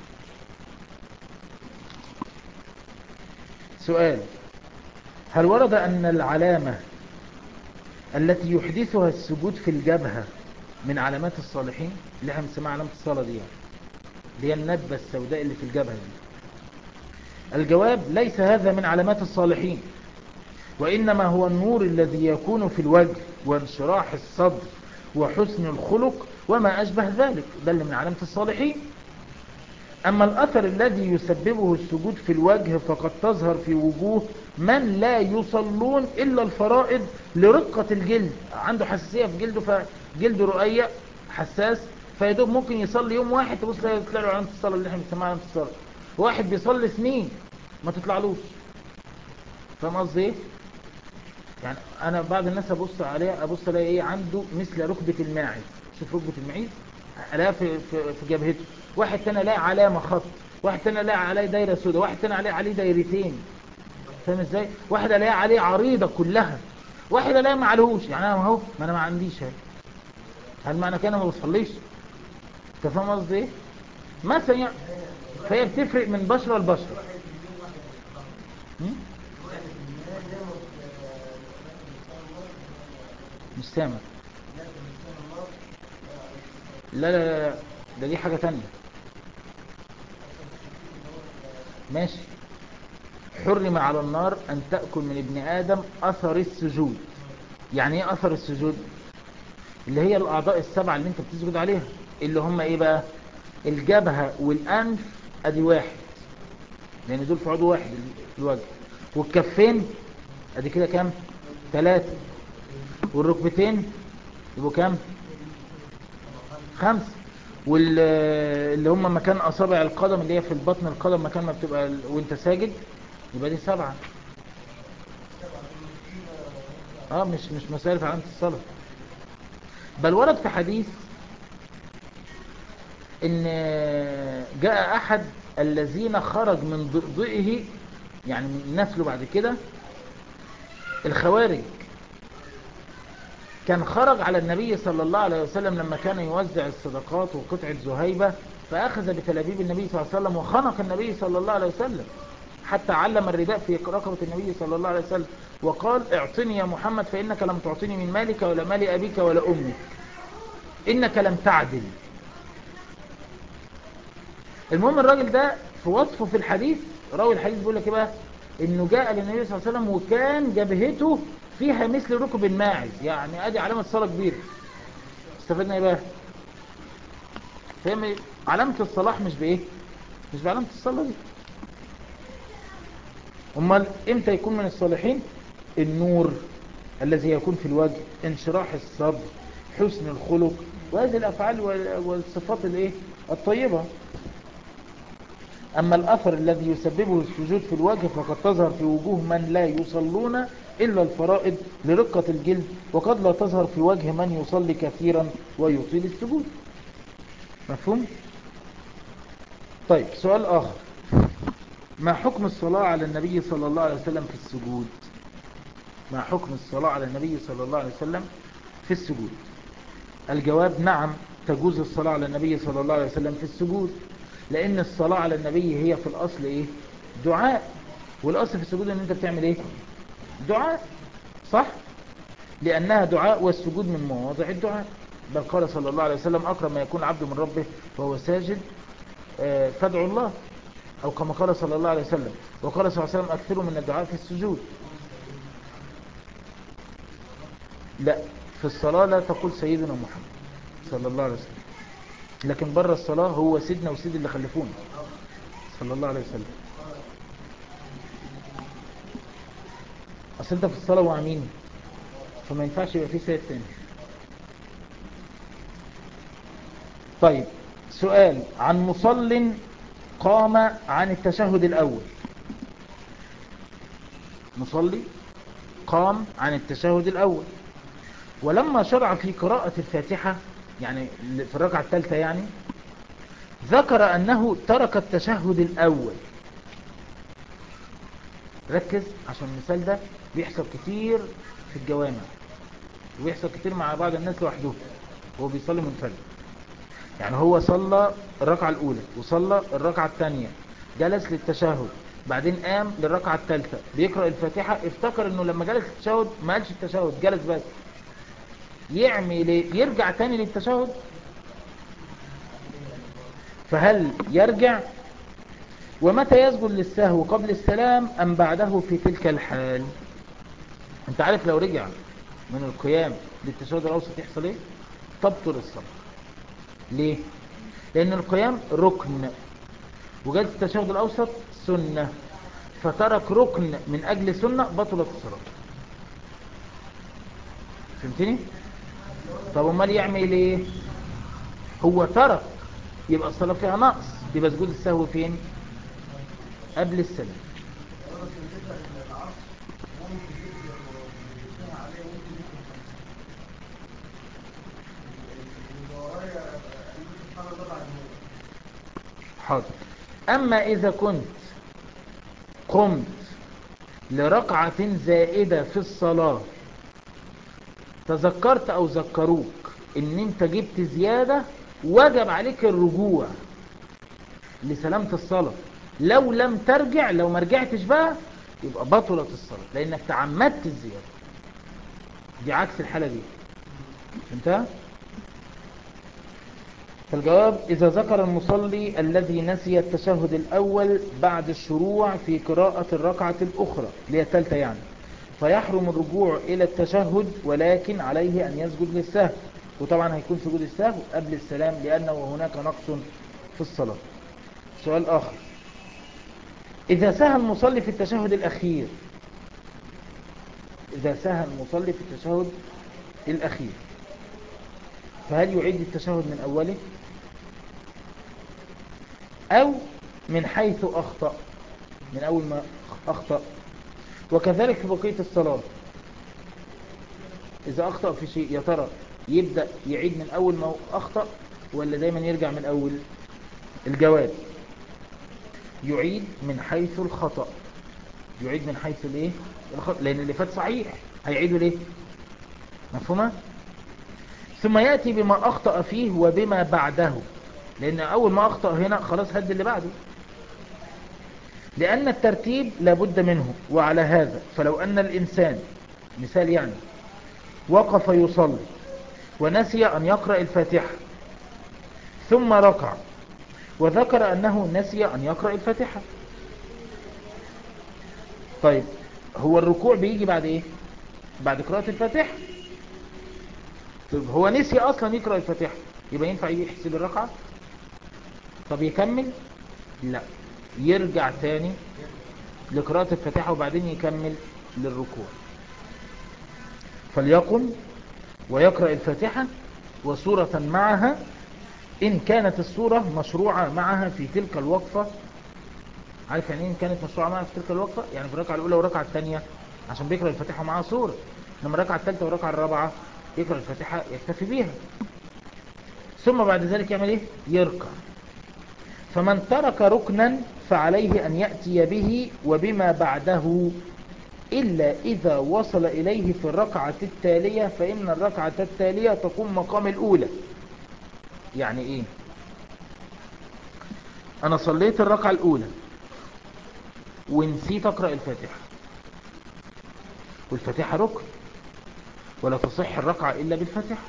[SPEAKER 3] سؤال هل ورد ان العلامة التي يحدثها السجود في الجبهة من علامات الصالحين اللي احنا بنسميها علامة الصلاة دي يعني اللي هي الندبة السوداء اللي في الجبهة دي الجواب ليس هذا من علامات الصالحين وإنما هو النور الذي يكون في الوجه وانشراح الصدر وحسن الخلق وما أشبه ذلك ده اللي من علامة الصالحين أما الأثر الذي يسببه السجود في الوجه فقد تظهر في وجوه من لا يصلون إلا الفرائض لرقة الجلد عنده حساسية في جلده فجلده رقيق حساس فيدوب ممكن يصلي يوم واحد تبص تلاقي تطلع له علامة الصلاة اللي احنا بنسميها علامة الصلاة واحد بيصلي سنين ما تطلعلوش فاهم قصدي ايه؟ يعني انا بعض الناس ابص عليه ابص الاقي ايه عنده مثل ركبة الماعز شوف ركبة المعيز الاقيها في, في, في جبهته واحد تاني الاقي علامة خط واحد تاني الاقي عليه دايرة سوداء واحد تاني الاقي عليه دايرتين فاهم ازاي واحد الاقي عليه عريضة كلها واحد الاقي ما عليهوش يعني انا اهو ما انا ما عنديش اهي هل معنى كده ما بصليش انت فاهم قصدي ايه مثلا يعني فهي بتفرق من بشرة لبشرة هم؟ مش سامع لا لا لا لا ده دي حاجة تانية ماشي حرم على النار أن تأكل من ابن آدم أثر السجود يعني ايه أثر السجود اللي هي الأعضاء السبعة اللي انت بتسجد عليها اللي هم ايه بقى الجبهة والانف ادي واحد لان دول في عضو واحد الوجه والكفين ادي كده كام ثلاثة والركبتين يبقوا كام خمسة واللي هم مكان اصابع القدم اللي هي في البطن القدم مكان ما بتبقى ال- وانت ساجد يبقى دي سبعة اه مش مش مسائل في علامة الصلاة بل ورد في حديث ان جاء احد الذين خرج من ضئضئه يعني من نسله بعد كده الخوارج كان خرج على النبي صلى الله عليه وسلم لما كان يوزع الصدقات وقطعة زهيبة فأخذ بتلابيب النبي صلى الله عليه وسلم وخنق النبي صلى الله عليه وسلم حتى علم الرداء في رقبة النبي صلى الله عليه وسلم وقال اعطني يا محمد فإنك لم تعطني من مالك ولا مال أبيك ولا أمك إنك لم تعدل المهم الراجل ده في وصفه في الحديث راوي الحديث بيقول لك ايه بقى انه جاء للنبي صلى الله عليه وسلم وكان جبهته فيها مثل ركب الماعز يعني ادي علامة صلاة كبيرة استفدنا ايه بقى فهم علامة الصلاح مش بايه مش بعلامة الصلاة دي امال امتى يكون من الصالحين النور الذي يكون في الوجه انشراح الصدر حسن الخلق وهذه الافعال وال- والصفات الايه الطيبة أما الأثر الذي يسببه السجود في الوجه فقد تظهر في وجوه من لا يصلون إلا الفرائض لرقة الجلد وقد لا تظهر في وجه من يصلي كثيرا ويطيل السجود مفهوم؟ طيب سؤال آخر ما حكم الصلاة على النبي صلى الله عليه وسلم في السجود ما حكم الصلاة على النبي صلى الله عليه وسلم في السجود الجواب نعم تجوز الصلاة على النبي صلى الله عليه وسلم في السجود لأن الصلاة على النبي هي في الأصل إيه دعاء والأصل في السجود أن أنت بتعمل إيه دعاء صح لأنها دعاء والسجود من مواضع الدعاء بل قال صلى الله عليه وسلم أقرب ما يكون العبد من ربه وهو ساجد آه، فادعوا الله أو كما قال صلى الله عليه وسلم وقال صلى الله عليه وسلم أكثروا من الدعاء في السجود لا في الصلاة لا تقول سيدنا محمد صلى الله عليه وسلم لكن بره الصلاة هو سيدنا وسيد اللي خلفونا صلى الله عليه وسلم اصل انت في الصلاة مع مين فما ينفعش يبقى في سيد تاني طيب سؤال عن مصل قام عن التشهد الاول مصلي قام عن التشهد الاول ولما شرع في قراءة الفاتحة يعني في الركعة الثالثة يعني ذكر أنه ترك التشهد الأول ركز عشان المثال ده بيحصل كتير في الجوامع وبيحصل كتير مع بعض الناس لوحده هو بيصلي منفرد يعني هو صلى الركعة الأولى وصلى الركعة الثانية جلس للتشهد بعدين قام للركعة الثالثة بيقرأ الفاتحة افتكر انه لما جلس للتشهد ما قالش التشهد جلس بس يعمل ايه يرجع تاني للتشهد فهل يرجع ومتى يسجد للسهو قبل السلام ام بعده في تلك الحال انت عارف لو رجع من القيام للتشهد الاوسط يحصل ايه تبطل الصلاة ليه لان القيام ركن وجلسة التشهد الاوسط سنة فترك ركن من اجل سنة بطلت الصلاة فهمتني طب امال يعمل ايه هو ترك يبقى الصلاة فيها نقص يبقى سجود السهو فين قبل السلام حاضر اما اذا كنت قمت لركعة زائدة في الصلاة تذكرت او ذكروك ان انت جبت زيادة وجب عليك الرجوع لسلامة الصلاة لو لم ترجع لو ما رجعتش بقى يبقى بطلت الصلاة لانك تعمدت الزيادة دي عكس الحالة دي فهمتها فالجواب إذا ذكر المصلي الذي نسي التشهد الأول بعد الشروع في قراءة الركعة الأخرى اللي هي الثالثة يعني فيحرم الرجوع إلى التشهد ولكن عليه أن يسجد للسهو وطبعا هيكون سجود السهو قبل السلام لأنه هناك نقص في الصلاة سؤال آخر إذا سهى المصلي في التشهد الأخير إذا سهى المصلي في التشهد الأخير فهل يعيد التشهد من أوله أو من حيث أخطأ من أول ما أخطأ وكذلك في بقية الصلاة إذا أخطأ في شيء يا ترى يبدأ يعيد من أول ما أخطأ ولا دايما يرجع من أول الجواب يعيد من حيث الخطأ يعيد من حيث الايه الخطأ لأن اللي فات صحيح هيعيده ليه مفهومة ثم يأتي بما أخطأ فيه وبما بعده لأن أول ما أخطأ هنا خلاص هد اللي بعده لأن الترتيب لابد منه وعلى هذا فلو أن الإنسان مثال يعني وقف يصلي ونسي أن يقرأ الفاتحة ثم ركع وذكر أنه نسي أن يقرأ الفاتحة طيب هو الركوع بيجي بعد إيه بعد قراءة الفاتحة طيب هو نسي أصلا يقرأ الفاتحة يبقى ينفع يحسب الركعة طب يكمل لا يرجع تاني لقراءة الفاتحة وبعدين يكمل للركوع فليقم ويقرأ الفاتحة وسورة معها إن كانت السورة مشروعة معها في تلك الوقفة عارف يعني إن كانت مشروعة معها في تلك الوقفة يعني في الركعة الأولى والركعة الثانية عشان بيقرأ الفاتحة معها سورة لما الركعة الثالثة والركعة الرابعة يقرأ الفاتحة يكتفي بيها ثم بعد ذلك يعمل إيه يركع فمن ترك ركنا فعليه أن يأتي به وبما بعده إلا إذا وصل إليه في الركعة التالية فإن الركعة التالية تقوم مقام الأولى يعني إيه أنا صليت الركعة الأولى ونسيت أقرأ الفاتحة والفاتحة ركن ولا تصح الركعة إلا بالفاتحة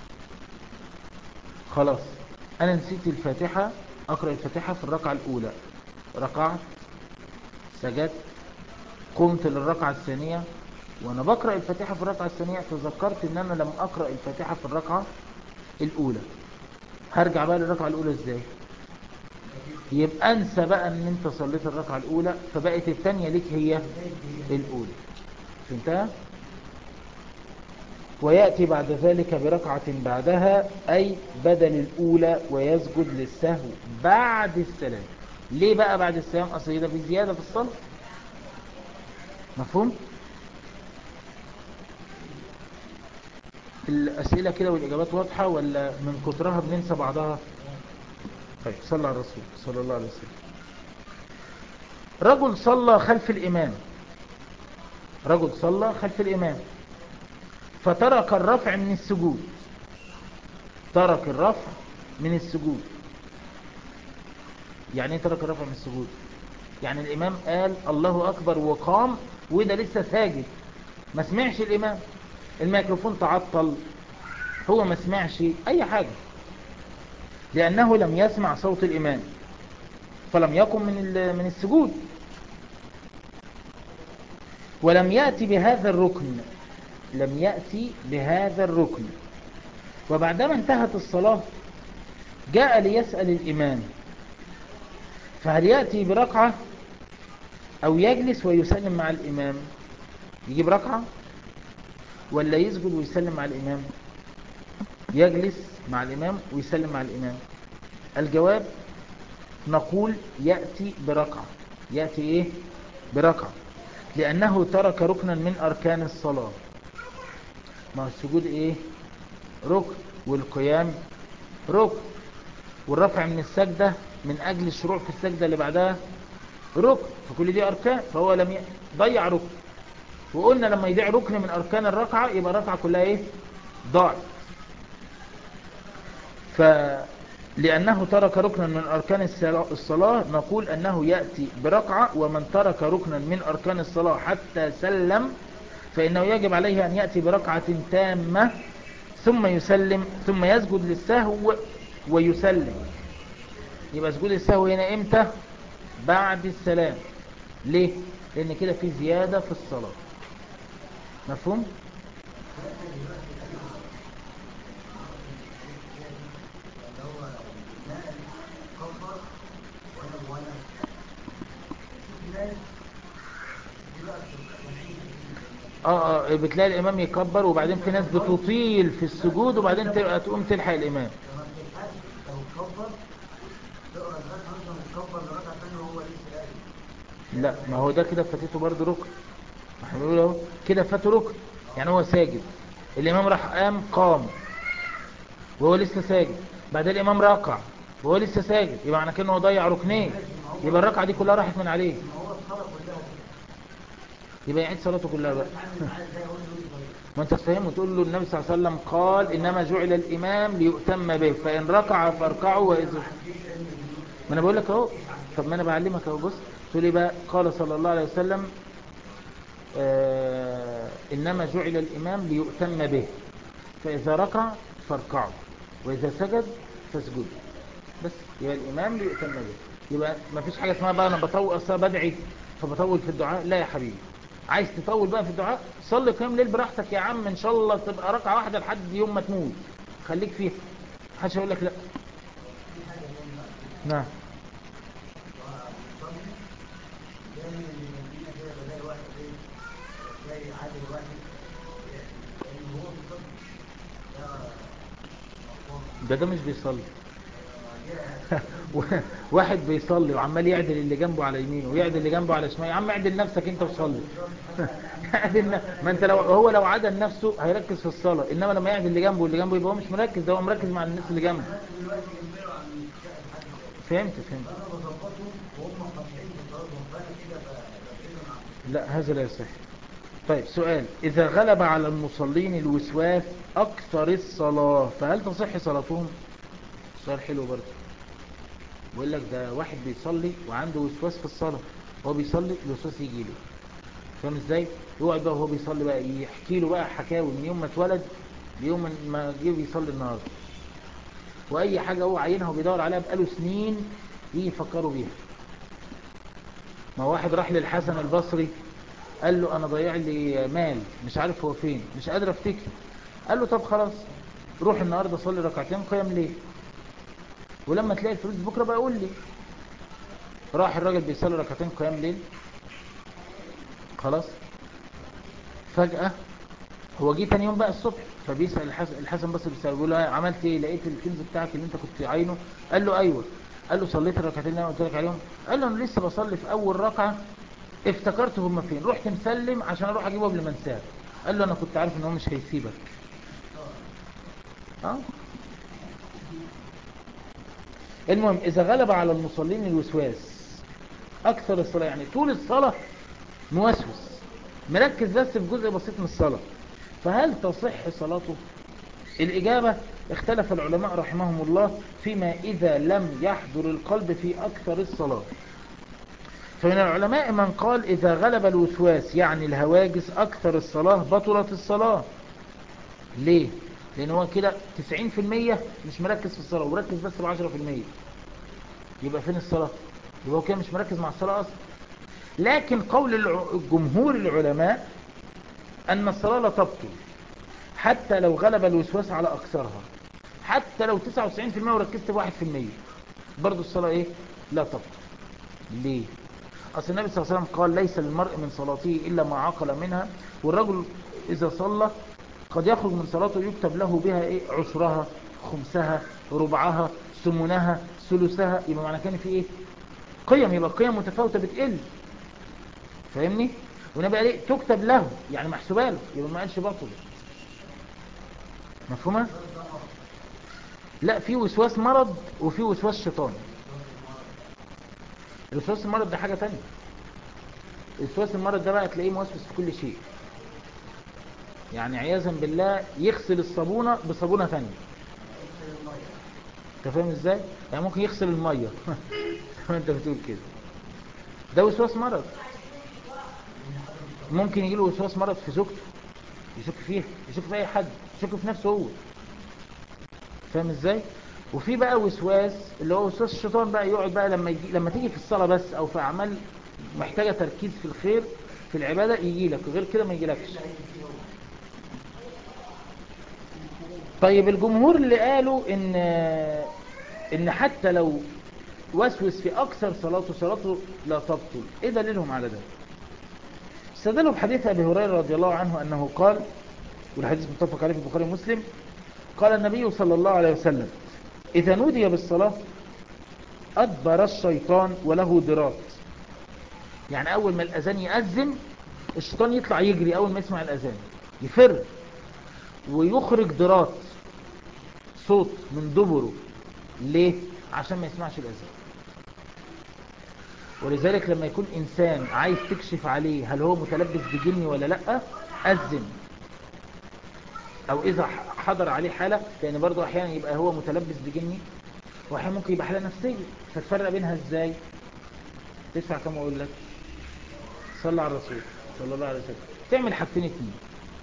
[SPEAKER 3] خلاص أنا نسيت الفاتحة أقرأ الفاتحة في الركعة الأولى ركعت سجدت قمت للركعة الثانية وأنا بقرأ الفاتحة في الركعة الثانية تذكرت أن أنا لم أقرأ الفاتحة في الركعة الأولى هرجع بقى للركعة الأولى إزاي يبقى أنسى بقى أن أنت صليت الركعة الأولى فبقت الثانية ليك هي الأولى فهمتها ويأتي بعد ذلك بركعة بعدها أي بدل الأولى ويسجد للسهو بعد السلام ليه بقى بعد السلام أصل ده في زيادة في الصلاة مفهوم الأسئلة كده والإجابات واضحة ولا من كترها بننسى بعضها طيب صلى على الرسول صلى الله عليه وسلم رجل صلى خلف الإمام رجل صلى خلف الإمام فترك الرفع من السجود ترك الرفع من السجود يعني ايه ترك الرفع من السجود يعني الإمام قال الله أكبر وقام وده لسه ساجد ما سمعش الإمام الميكروفون تعطل هو ما سمعش أي حاجة لأنه لم يسمع صوت الإمام فلم يقم من من السجود ولم يأتي بهذا الركن لم يأتي بهذا الركن وبعدما انتهت الصلاة جاء ليسأل الإمام فهل يأتي بركعة أو يجلس ويسلم مع الإمام يجيب ركعة ولا يسجد ويسلم مع الإمام يجلس مع الإمام ويسلم مع الإمام الجواب نقول يأتي بركعة يأتي إيه بركعة لأنه ترك ركنا من أركان الصلاة ما السجود إيه ركن والقيام ركن والرفع من السجدة من أجل الشروع في السجدة اللي بعدها ركن فكل دي أركان فهو لم يضيع ركن وقلنا لما يضيع ركن من أركان الركعة يبقى الركعة كلها إيه ضاعت فلأنه ترك ركنا من أركان الصلاة نقول أنه يأتي بركعة ومن ترك ركنا من أركان الصلاة حتى سلم فإنه يجب عليه أن يأتي بركعة تامة ثم يسلم ثم يسجد للسهو ويسلم يبقى سجود السهو هنا امتى بعد السلام ليه لان كده في زيادة في الصلاة مفهوم اه اه بتلاقي الامام يكبر وبعدين في ناس بتطيل في السجود وبعدين تبقى تقوم تلحق الامام لا ما هو ده كده فاتته برضه ركن ما احنا بنقول اهو كده فاته ركن يعني هو ساجد الامام راح قام قام وهو لسه ساجد بعدين الامام ركع وهو لسه ساجد يبقى معنى كده انه ضيع ركنين يبقى الركعه دي كلها راحت من عليه يبقى يعيد صلاته كلها بقى ما انت تفهم وتقول له النبي صلى الله عليه وسلم قال انما جعل الامام ليؤتم به فان ركع فاركعوا واذا ما انا بقول لك اهو طب ما انا بعلمك اهو بص تقول لي بقى قال صلى الله عليه وسلم آه انما جعل الامام ليؤتم به فاذا ركع فاركعوا واذا سجد فاسجدوا بس يبقى الامام ليؤتم به يبقى ما فيش حاجه اسمها بقى انا بطول اصلا بدعي فبطول في الدعاء لا يا حبيبي عايز تطول بقى في الدعاء صلي قيام ليل براحتك يا عم ان شاء الله تبقى ركعه واحده لحد يوم ما تموت خليك فيها محدش هيقول لك لا نعم ده ده مش بيصلي واحد بيصلي وعمال يعدل اللي جنبه على يمينه ويعدل اللي جنبه على شماله يا عم اعدل نفسك انت وصلي اعدل ن- ما انت لو هو لو عدل نفسه هيركز في الصلاه انما لما يعدل اللي جنبه واللي جنبه يبقى هو مش مركز ده هو مركز مع الناس اللي جنبه فهمت فهمت لا هذا لا يصح طيب سؤال إذا غلب على المصلين الوسواس أكثر الصلاة فهل تصح صلاتهم؟ سؤال حلو برضه بيقول لك ده واحد بيصلي وعنده وسواس في الصلاة هو بيصلي الوسواس يجي له فاهم ازاي؟ يقعد بقى وهو بيصلي بقى يحكي له بقى حكاوي من يوم ما اتولد ليوم ما جه بيصلي النهارده واي حاجه هو عاينها وبيدور عليها بقاله سنين يجي يفكروا بيها ما واحد راح للحسن البصري قال له انا ضيع لي مال مش عارف هو فين مش قادر افتكر قال له طب خلاص روح النهارده صلي ركعتين قيام ليل ولما تلاقي الفلوس بكره بقى قول لي راح الراجل بيصلي ركعتين قيام ليل خلاص فجأة هو جه تاني يوم بقى الصبح فبيسأل الحسن الحسن بس بيسأل بيقول له عملت ايه لقيت الكنز بتاعك اللي انت كنت عاينه قال له ايوه قال له صليت الركعتين اللي انا قلت لك عليهم قال له انا لسه بصلي في اول ركعه افتكرت هم فين رحت مسلم عشان اروح اجيبه قبل ما انساه قال له انا كنت عارف ان هو مش هيسيبك اه المهم اذا غلب على المصلين الوسواس اكثر الصلاه يعني طول الصلاه موسوس مركز بس في جزء بسيط من الصلاه فهل تصح صلاته الإجابة اختلف العلماء رحمهم الله فيما إذا لم يحضر القلب في أكثر الصلاة فمن العلماء من قال إذا غلب الوسواس يعني الهواجس أكثر الصلاة بطلت الصلاة ليه؟ لأن هو كده 90% مش مركز في الصلاة ومركز بس ب 10% يبقى فين الصلاة؟ يبقى هو كده مش مركز مع الصلاة أصلا لكن قول الع- جمهور العلماء أن الصلاة لا تبطل حتى لو غلب الوسواس على أكثرها حتى لو 99% وركزت ب 1% برضو الصلاة إيه؟ لا تبطل ليه؟ أصل النبي صلى الله عليه وسلم قال ليس للمرء من صلاته إلا ما عقل منها والرجل إذا صلى قد يخرج من صلاته يكتب له بها إيه؟ عشرها خمسها ربعها ثمنها ثلثها يبقى معنى كان في إيه؟ قيم يبقى قيم متفاوتة بتقل فاهمني؟ ونبقى إيه؟ تكتب له يعني محسوبة له يبقى ما قالش بطل مفهومة؟ لا في وسواس مرض وفي وسواس شيطان الوسواس المرض ده حاجة تانية الوسواس المرض ده بقى تلاقيه موسوس في كل شيء يعني عياذا بالله يغسل الصابونة بصابونة تانية انت فاهم ازاي؟ يعني ممكن يغسل المية انت بتقول كده ده وسواس مرض ممكن يجيله وسواس مرض في زوجته يشك فيها يشك في اي حد يشك في نفسه هو فاهم ازاي وفي بقى وسواس اللي هو وسواس الشيطان بقى يقعد بقى لما يجي لما تيجي في الصلاه بس او في اعمال محتاجه تركيز في الخير في العباده يجي لك غير كده ما يجيلكش طيب الجمهور اللي قالوا ان ان حتى لو وسوس في أكثر صلاته صلاته لا تبطل إيه دليلهم على ده استدلوا بحديث أبي هريرة رضي الله عنه أنه قال والحديث متفق عليه في البخاري ومسلم قال النبي صلى الله عليه وسلم إذا نودي بالصلاة أدبر الشيطان وله درات يعني أول ما الأذان يأذن الشيطان يطلع يجري أول ما يسمع الأذان يفر ويخرج درات صوت من دبره ليه؟ عشان ما يسمعش الأذان ولذلك لما يكون إنسان عايز تكشف عليه هل هو متلبس بجن ولا لأ أذن أو إذا حضر عليه حالة لأن برضه أحيانا يبقى هو متلبس بجني وأحيانا ممكن يبقى حالة نفسية فتفرق بينها إزاي تدفع كم أقول لك صلى على الرسول صلى الله عليه وسلم تعمل حاجتين اتنين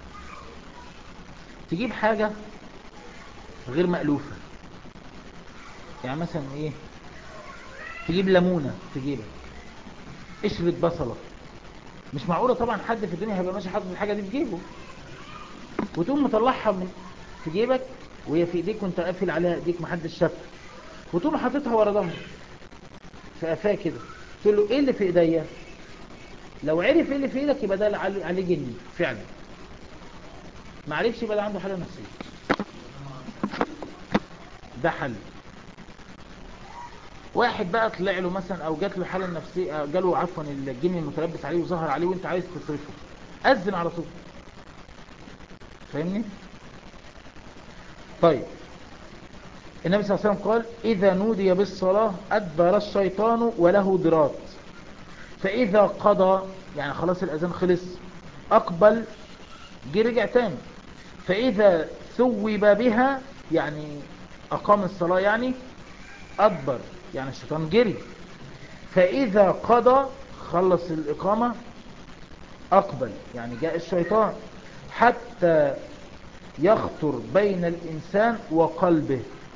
[SPEAKER 3] تجيب حاجة غير مألوفة يعني مثلا ايه تجيب ليمونة في جيبك قشرة بصلة مش معقولة طبعا حد في الدنيا هيبقى ماشي حاطط الحاجة دي في جيبه وتقوم مطلعها من في جيبك وهي في ايديك وانت قافل عليها ايديك محدش شافها وتقوم حاططها ورا ظهرك في قفاه كده تقول له ايه اللي في ايديا لو عرف ايه اللي في ايدك يبقى ده عليه جني فعلا ما عرفش يبقى ده عنده حاله نفسيه ده حل واحد بقى طلع له مثلا او جات له حاله نفسيه جاله عفوا الجن المتلبس عليه وظهر عليه وانت عايز تصرفه اذن على طول فاهمني طيب النبي صلى الله عليه وسلم قال إذا نودي بالصلاة أدبر الشيطان وله درات فإذا قضى يعني خلاص الأذان خلص أقبل جه رجع تاني فإذا ثوب بها يعني أقام الصلاة يعني أدبر يعني الشيطان جري فإذا قضى خلص الإقامة أقبل يعني جاء الشيطان حتى يخطر بين الإنسان وقلبه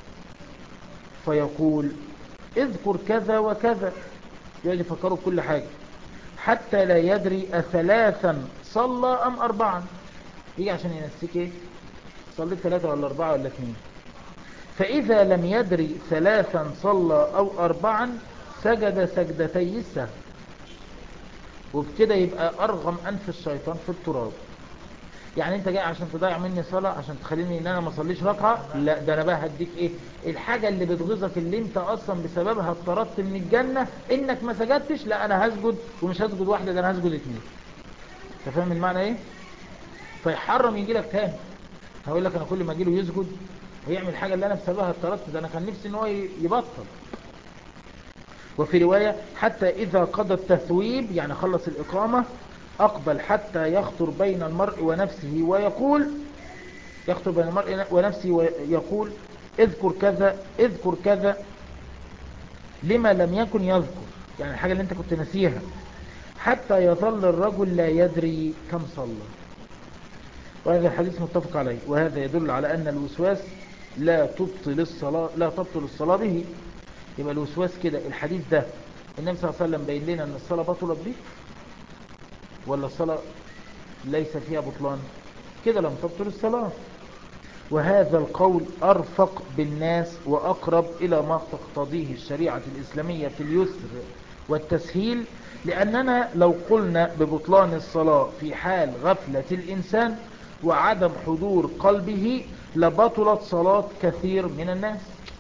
[SPEAKER 3] فيقول اذكر كذا وكذا يقعد يفكروا بكل حاجة حتى لا يدري أثلاثا صلى أم أربعا يجي عشان ينسيك ايه صليت ثلاثة ولا أربعة ولا اثنين فإذا لم يدري ثلاثا صلى أو أربعا سجد سجدتي السهو وبكده يبقى أرغم أنف الشيطان في التراب يعني انت جاي عشان تضيع مني صلاة عشان تخليني ان انا ما اصليش ركعة لا ده انا بقى هديك ايه الحاجة اللي بتغيظك اللي انت اصلا بسببها اضطردت من الجنة انك ما سجدتش لا انا هسجد ومش هسجد واحدة ده انا هسجد اثنين انت فاهم المعنى ايه فيحرم يجي لك تاني هقول لك انا كل ما اجي له يسجد ويعمل حاجة اللي انا بسببها اضطردت ده انا كان نفسي ان هو يبطل وفي رواية حتى اذا قضى التثويب يعني خلص الاقامة أقبل حتى يخطر بين المرء ونفسه ويقول يخطر بين المرء ونفسه ويقول اذكر كذا اذكر كذا لما لم يكن يذكر يعني الحاجة اللي انت كنت نسيها حتى يظل الرجل لا يدري كم صلى وهذا الحديث متفق عليه وهذا يدل على أن الوسواس لا تبطل الصلاة لا تبطل الصلاة به يبقى الوسواس كده الحديث ده النبي صلى الله عليه وسلم بين لنا أن الصلاة بطلت به ولا الصلاة ليس فيها بطلان كده لم تبطل الصلاة وهذا القول أرفق بالناس وأقرب إلى ما تقتضيه الشريعة الإسلامية في اليسر والتسهيل لأننا لو قلنا ببطلان الصلاة في حال غفلة الإنسان وعدم حضور قلبه لبطلت صلاة كثير من الناس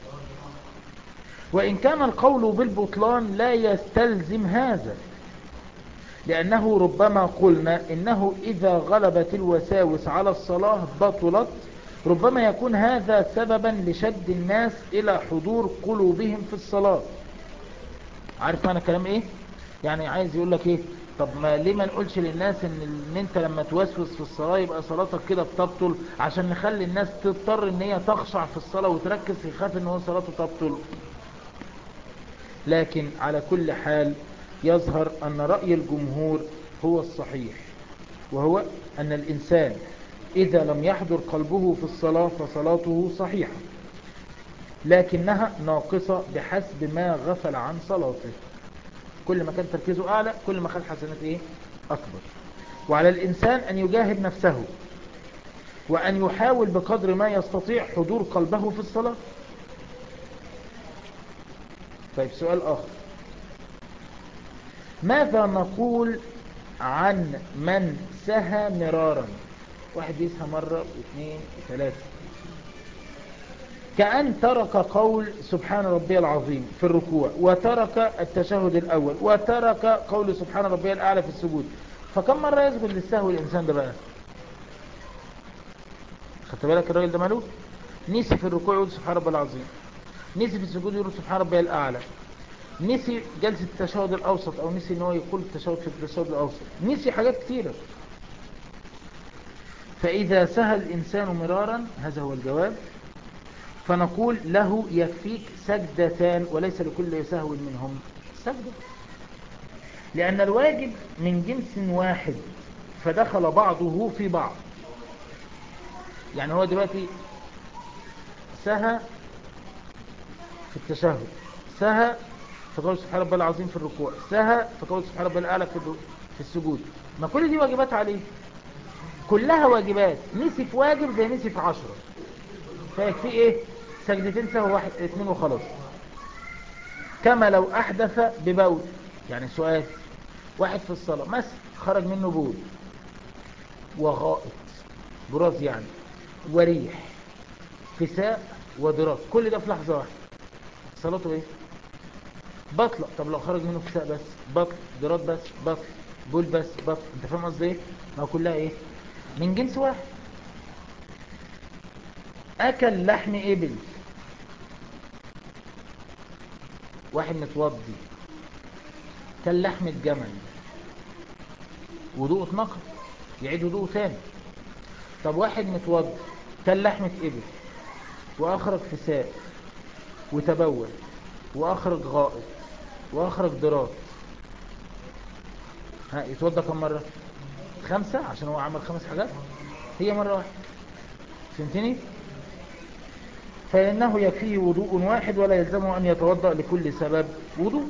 [SPEAKER 3] وإن كان القول بالبطلان لا يستلزم هذا لأنه ربما قلنا إنه إذا غلبت الوساوس على الصلاة بطلت ربما يكون هذا سببا لشد الناس إلى حضور قلوبهم في الصلاة عارف معنى الكلام إيه؟ يعني عايز يقول لك إيه؟ طب ما ليه ما نقولش للناس إن, إن أنت لما توسوس في الصلاة يبقى صلاتك كده بتبطل عشان نخلي الناس تضطر إن هي تخشع في الصلاة وتركز يخاف إن هو صلاته تبطل لكن على كل حال يظهر أن رأي الجمهور هو الصحيح وهو أن الإنسان إذا لم يحضر قلبه في الصلاة فصلاته صحيحة لكنها ناقصة بحسب ما غفل عن صلاته كل ما كان تركيزه أعلى كل ما كان حسنات إيه؟ أكبر وعلى الإنسان أن يجاهد نفسه وأن يحاول بقدر ما يستطيع حضور قلبه في الصلاة طيب سؤال آخر ماذا نقول عن من سهى مرارا واحد يسهى مرة واثنين وثلاثة كأن ترك قول سبحان ربي العظيم في الركوع وترك التشهد الأول وترك قول سبحان ربي الأعلى في السجود فكم مرة يسجد للسهو الإنسان ده بقى خدت بالك الراجل ده ماله نسي في الركوع يقول سبحان ربي العظيم نسي في السجود يقول سبحان ربي الأعلى نسي جلسة التشهد الأوسط أو نسي ان هو يقول التشهد في التشهد الأوسط نسي حاجات كتيرة فإذا سهى الإنسان مرارا هذا هو الجواب فنقول له يكفيك سجدتان وليس لكل سهو منهم سجدة لأن الواجب من جنس واحد فدخل بعضه في بعض يعني هو دلوقتي سهى في التشهد سهى في قول سبحان ربي العظيم في الركوع سهى في قول سبحان ربي الأعلى في في السجود ما كل دي واجبات عليه كلها واجبات نسي في واجب زي نسي في عشرة فيكفي ايه سجدتين سهو واحد اتنين وخلاص كما لو احدث ببول يعني سؤال واحد في الصلاة مثلا خرج منه بول وغائط براز يعني وريح فساء ودراس كل ده في لحظة واحدة صلاته ايه بطلق طب لو خرج منه فساء بس بطل درات بس بطل بول بس بطل انت فاهم قصدي ايه ما هو كلها ايه من جنس واحد اكل لحم ابل واحد متوضي كل لحم الجمل وضوء اتنقض يعيد وضوء تاني طب واحد متوضي كل لحمة ابل واخرج فساء وتبول واخرج غائط واخرج ضرات ها يتوضى كم مرة خمسة عشان هو عمل خمس حاجات هي مرة واحدة فهمتني فإنه يكفيه وضوء واحد ولا يلزمه أن يتوضأ لكل سبب وضوء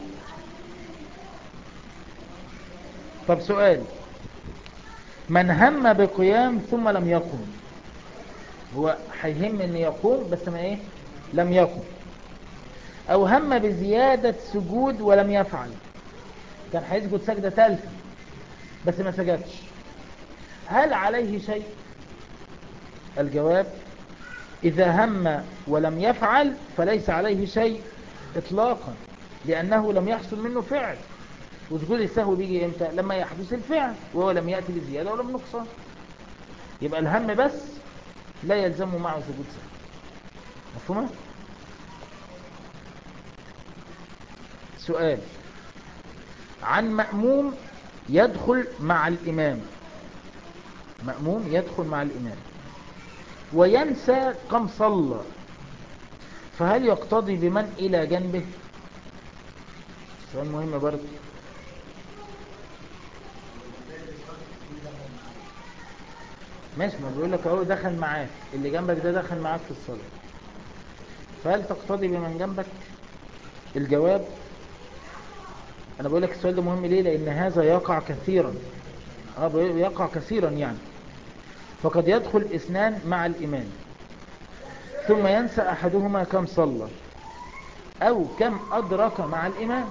[SPEAKER 3] طب سؤال من هم بقيام ثم لم يقم هو هيهم ان يقوم بس ما ايه لم يقم او هم بزيادة سجود ولم يفعل كان هيسجد سجدة ثالثة بس ما سجدش هل عليه شيء الجواب إذا هم ولم يفعل فليس عليه شيء إطلاقا لأنه لم يحصل منه فعل وسجود السهو بيجي إمتى لما يحدث الفعل وهو لم يأتي بزيادة ولا بنقصان يبقى الهم بس لا يلزم معه سجود سهو مفهومة سؤال عن مأموم يدخل مع الإمام مأموم يدخل مع الإمام وينسى كم صلى فهل يقتضي بمن إلى جنبه سؤال مهم برضه ماشي ما بيقول لك اهو دخل معاك اللي جنبك ده دخل معاك في الصلاة فهل تقتضي بمن جنبك الجواب انا بقول لك السؤال ده مهم ليه لان هذا يقع كثيرا اه يقع كثيرا يعني فقد يدخل اثنان مع الامام ثم ينسى احدهما كم صلى او كم ادرك مع الامام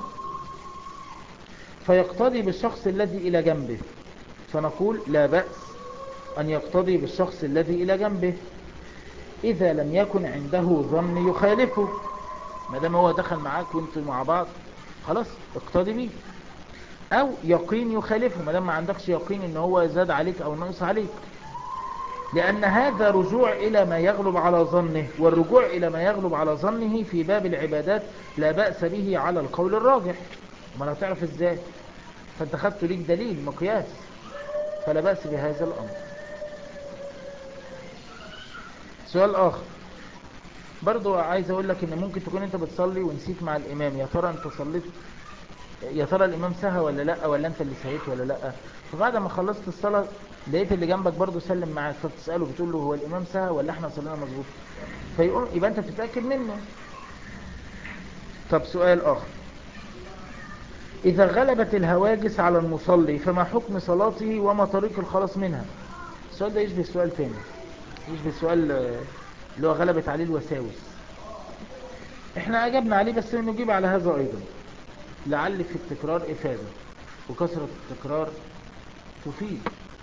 [SPEAKER 3] فيقتضي بالشخص الذي الى جنبه فنقول لا بأس ان يقتضي بالشخص الذي الى جنبه اذا لم يكن عنده ظن يخالفه ما دام هو دخل معاك وانتوا مع بعض خلاص اقتضي بيه او يقين يخالفه ما دام ما عندكش يقين ان هو زاد عليك او نقص عليك لان هذا رجوع الى ما يغلب على ظنه والرجوع الى ما يغلب على ظنه في باب العبادات لا بأس به على القول الراجح ما لا تعرف ازاي فانت خدت ليك دليل مقياس فلا بأس بهذا الامر سؤال اخر برضو عايز اقول لك ان ممكن تكون انت بتصلي ونسيت مع الامام يا ترى انت صليت يا ترى الامام سهى ولا لا ولا انت اللي سهيت ولا لا فبعد ما خلصت الصلاة لقيت اللي جنبك برضو سلم معاك فبتسأله بتقول له هو الامام سهى ولا احنا صلينا مظبوط فيقول يبقى انت بتتأكد منه طب سؤال اخر اذا غلبت الهواجس على المصلي فما حكم صلاته وما طريق الخلاص منها السؤال ده يشبه السؤال تاني يشبه السؤال اللي هو غلبت عليه الوساوس احنا اجبنا عليه بس نجيب على هذا ايضا لعل في التكرار افادة وكثرة التكرار تفيد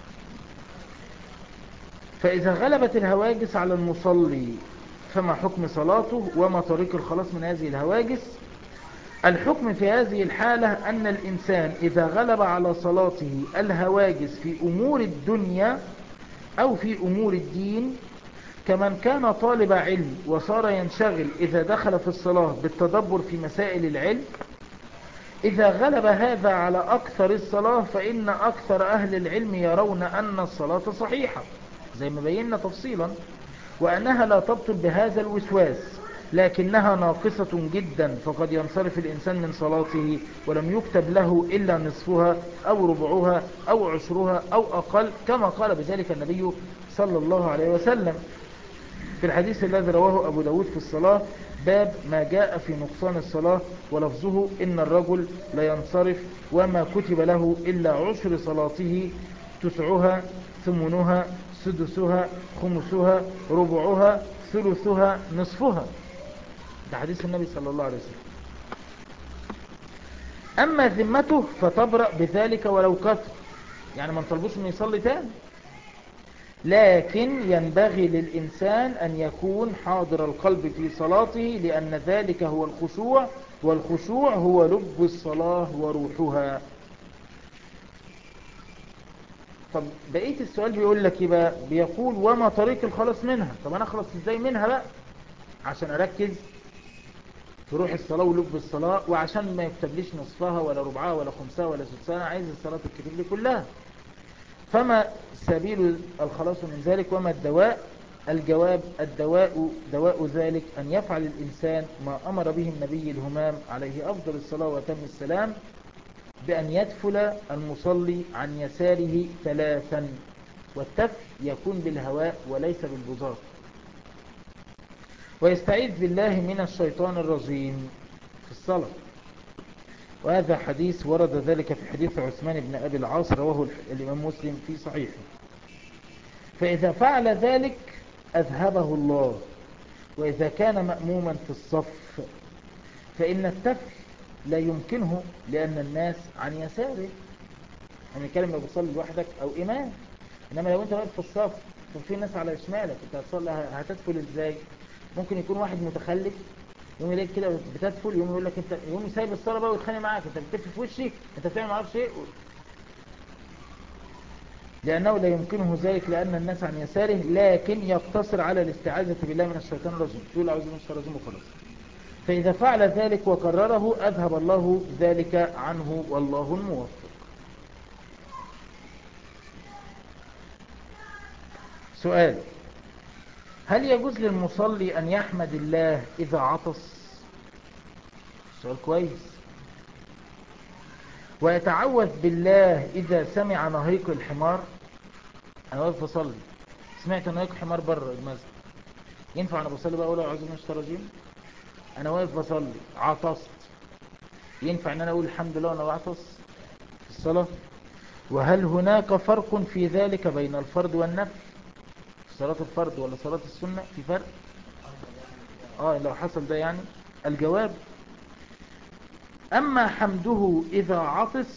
[SPEAKER 3] فاذا غلبت الهواجس على المصلي فما حكم صلاته وما طريق الخلاص من هذه الهواجس الحكم في هذه الحالة أن الإنسان إذا غلب على صلاته الهواجس في أمور الدنيا أو في أمور الدين كمن كان طالب علم وصار ينشغل إذا دخل في الصلاة بالتدبر في مسائل العلم إذا غلب هذا على أكثر الصلاة فإن أكثر أهل العلم يرون أن الصلاة صحيحة زي ما بينا تفصيلا وأنها لا تبطل بهذا الوسواس لكنها ناقصة جدا فقد ينصرف الإنسان من صلاته ولم يكتب له إلا نصفها أو ربعها أو عشرها أو أقل كما قال بذلك النبي صلى الله عليه وسلم في الحديث الذي رواه أبو داود في الصلاة باب ما جاء في نقصان الصلاة ولفظه إن الرجل لا ينصرف وما كتب له إلا عشر صلاته تسعها ثمنها سدسها خمسها ربعها ثلثها نصفها ده حديث النبي صلى الله عليه وسلم أما ذمته فتبرأ بذلك ولو كثر يعني ما نطلبوش انه يصلي تاني لكن ينبغي للإنسان أن يكون حاضر القلب في صلاته لأن ذلك هو الخشوع والخشوع هو لب الصلاة وروحها طب بقية السؤال بيقول لك يبقى بيقول وما طريق الخلاص منها طب أنا أخلص إزاي منها بقى عشان أركز في روح الصلاة ولب الصلاة وعشان ما يكتبليش نصفها ولا ربعها ولا خمسها ولا سدسها أنا عايز الصلاة تكتب لي كلها فما سبيل الخلاص من ذلك وما الدواء الجواب الدواء دواء ذلك أن يفعل الإنسان ما أمر به النبي الهمام عليه أفضل الصلاة وتم السلام بأن يدفل المصلي عن يساره ثلاثا والتفل يكون بالهواء وليس بالبزاق ويستعيذ بالله من الشيطان الرجيم في الصلاة وهذا حديث ورد ذلك في حديث عثمان بن أبي العاص رواه الإمام مسلم في صحيحه فإذا فعل ذلك أذهبه الله وإذا كان مأموما في الصف فإن التفل لا يمكنه لأن الناس عن يساره يعني كلمة بتصلي لوحدك أو إمام إنما لو أنت واقف في الصف وفي ناس على شمالك أنت هتصلي هتدخل إزاي ممكن يكون واحد متخلف يوم يلاقيك كده بتدخل يوم يقول لك انت يوم يسيب الصلاه بقى ويتخانق معاك انت بتلف في وشي انت بتعمل معرفش ايه لأنه لا يمكنه ذلك لأن الناس عن يساره لكن يقتصر على الاستعاذة بالله من الشيطان الرجيم تقول أعوذ من الشيطان الرجيم وخلاص فإذا فعل ذلك وكرره أذهب الله ذلك عنه والله الموفق سؤال هل يجوز للمصلي أن يحمد الله إذا عطس سؤال كويس ويتعوذ بالله إذا سمع نهيق الحمار أنا واقف بصلي سمعت نهيق حمار بره المسجد ينفع أنا بصلي بقى أقول أعوذ من الشيطان الرجيم أنا واقف بصلي عطست ينفع أن أنا أقول الحمد لله وأنا بعطس في الصلاة وهل هناك فرق في ذلك بين الفرد والنفل صلاة الفرد ولا صلاة السنة في فرق اه لو حصل ده يعني الجواب اما حمده اذا عطس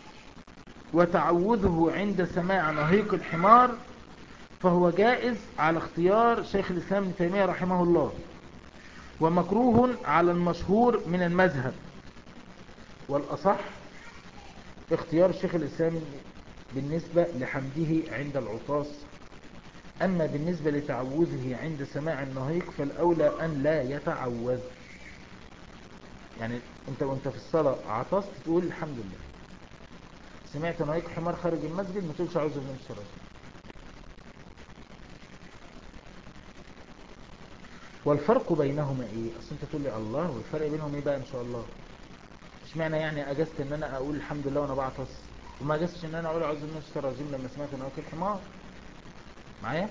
[SPEAKER 3] وتعوذه عند سماع نهيق الحمار فهو جائز على اختيار شيخ الاسلام ابن تيمية رحمه الله ومكروه على المشهور من المذهب والاصح اختيار شيخ الاسلام بالنسبة لحمده عند العطاس أما بالنسبة لتعوذه عند سماع النهيق فالأولى أن لا يتعوذ يعني أنت وأنت في الصلاة عطست تقول الحمد لله سمعت نهيق حمار خارج المسجد ما تقولش أعوذ بالله من الشيطان والفرق بينهما ايه اصل انت تقول لي الله والفرق بينهم ايه بقى ان شاء الله مش معنى يعني اجزت ان انا اقول الحمد لله وانا بعطس وما اجزتش ان انا اقول اعوذ بالله من الشيطان الرجيم لما سمعت نهيق الحمار معايا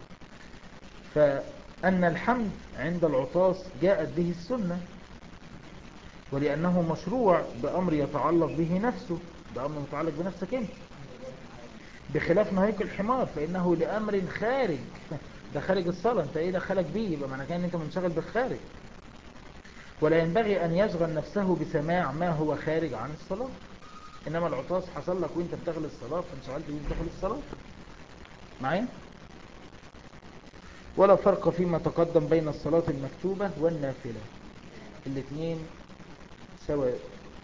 [SPEAKER 3] فأن الحمد عند العطاس جاءت به السنة ولأنه مشروع بأمر يتعلق به نفسه بأمر متعلق بنفسك انت بخلاف نهيك الحمار فإنه لأمر خارج ده خارج الصلاة انت ايه دخلك بيه يبقى معنى كان انت منشغل بالخارج ولا ينبغي أن يشغل نفسه بسماع ما هو خارج عن الصلاة إنما العطاس حصل لك وانت بتغل الصلاة فانشغلت وانت بتغل الصلاة معايا ولا فرق فيما تقدم بين الصلاة المكتوبة والنافلة الاثنين سواء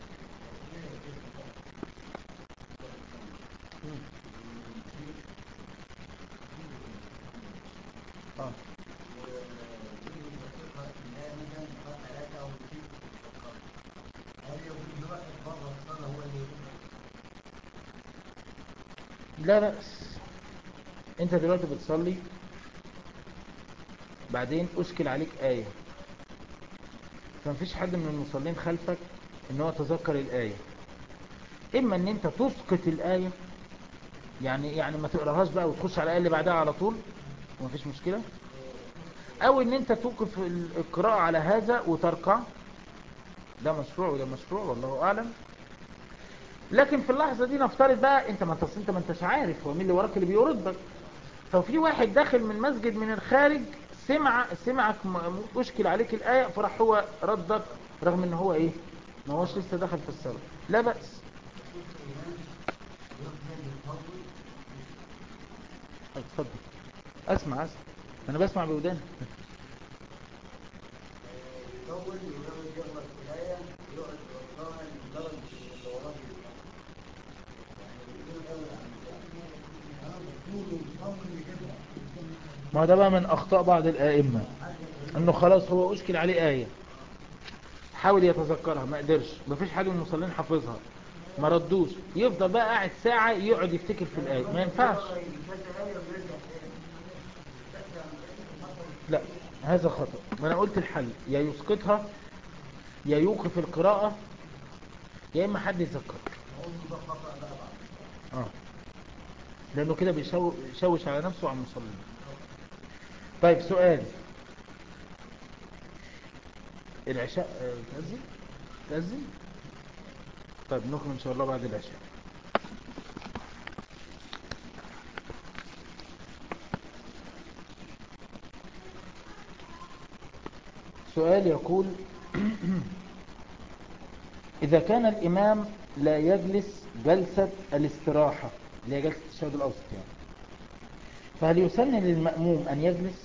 [SPEAKER 3] آه. لا بأس انت دلوقتي بتصلي بعدين اشكل عليك آية فمفيش حد من المصلين خلفك ان هو تذكر الآية اما ان انت تسقط الآية يعني يعني ما تقراهاش بقى وتخش على الآية اللي بعدها على طول ومفيش مشكلة او ان انت توقف القراءة على هذا وتركع ده مشروع وده مشروع والله اعلم لكن في اللحظة دي نفترض بقى انت ما انت انت ما انتش عارف هو مين اللي وراك اللي بيردك ففي واحد داخل من مسجد من الخارج سمع سمعك م- اشكل عليك الآية فراح هو ردك رغم ان هو ايه ما هوش لسه دخل في الصلاة لا بأس اتفضل اسمع اسمع انا بسمع بوداني
[SPEAKER 5] يطول يقعد يغلط في الآية يقعد يوصلها لدرجة اللي وراه يفهم. يعني يقول أول
[SPEAKER 3] ما هو ده بقى من اخطاء بعض الائمه انه خلاص هو اشكل عليه آية حاول يتذكرها ما قدرش مفيش حد من المصلين حافظها ما ردوش يفضل بقى قاعد ساعة يقعد يفتكر في الآية ما ينفعش لا هذا خطأ ما انا قلت الحل يا يسقطها يا يوقف القراءة يا اما حد يذكر اه لانه كده بيشو- بيشوش على نفسه وعلى المصلين طيب سؤال العشاء آه، تأذن تأذن طيب نخرج ان شاء الله بعد العشاء سؤال يقول إذا كان الإمام لا يجلس جلسة الاستراحة اللي هي جلسة التشهد الأوسط يعني فهل يسن للمأموم أن يجلس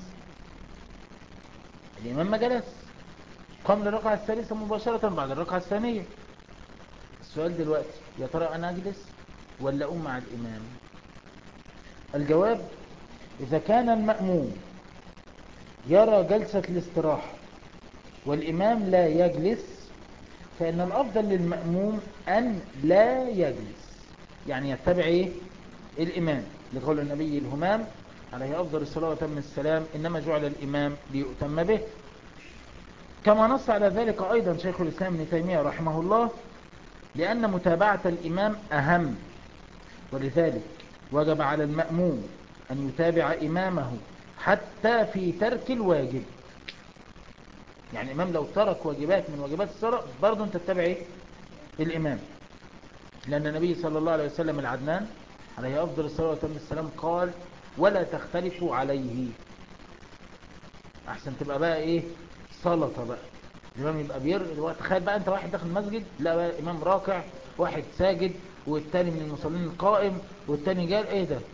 [SPEAKER 3] الإمام ما جلس قام للركعة الثالثة مباشرة بعد الركعة الثانية السؤال دلوقتي يا ترى أنا أجلس ولا أقوم مع الإمام الجواب إذا كان المأموم يرى جلسة الاستراحة والإمام لا يجلس فإن الأفضل للمأموم أن لا يجلس يعني يتبع إيه؟ الإمام لقول النبي الهمام عليه أفضل الصلاة وتم السلام إنما جعل الإمام ليؤتم به كما نص على ذلك أيضا شيخ الإسلام ابن تيمية رحمه الله لأن متابعة الإمام أهم ولذلك وجب على المأموم أن يتابع إمامه حتى في ترك الواجب يعني الإمام لو ترك واجبات من واجبات الصلاة برضه أنت تتبع إيه؟ الإمام لأن النبي صلى الله عليه وسلم العدنان عليه أفضل الصلاة والسلام السلام قال ولا تختلفوا عليه أحسن تبقى بقى إيه سلطة بقى الإمام يبقى بير تخيل بقى أنت واحد داخل المسجد لا بقى الإمام راكع واحد ساجد والتاني من المصلين القائم والتاني جال إيه ده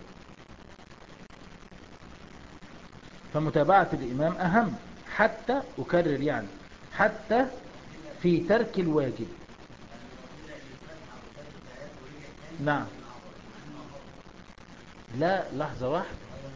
[SPEAKER 3] فمتابعة الإمام أهم حتى أكرر يعني حتى في ترك الواجب نعم لا لحظة واحدة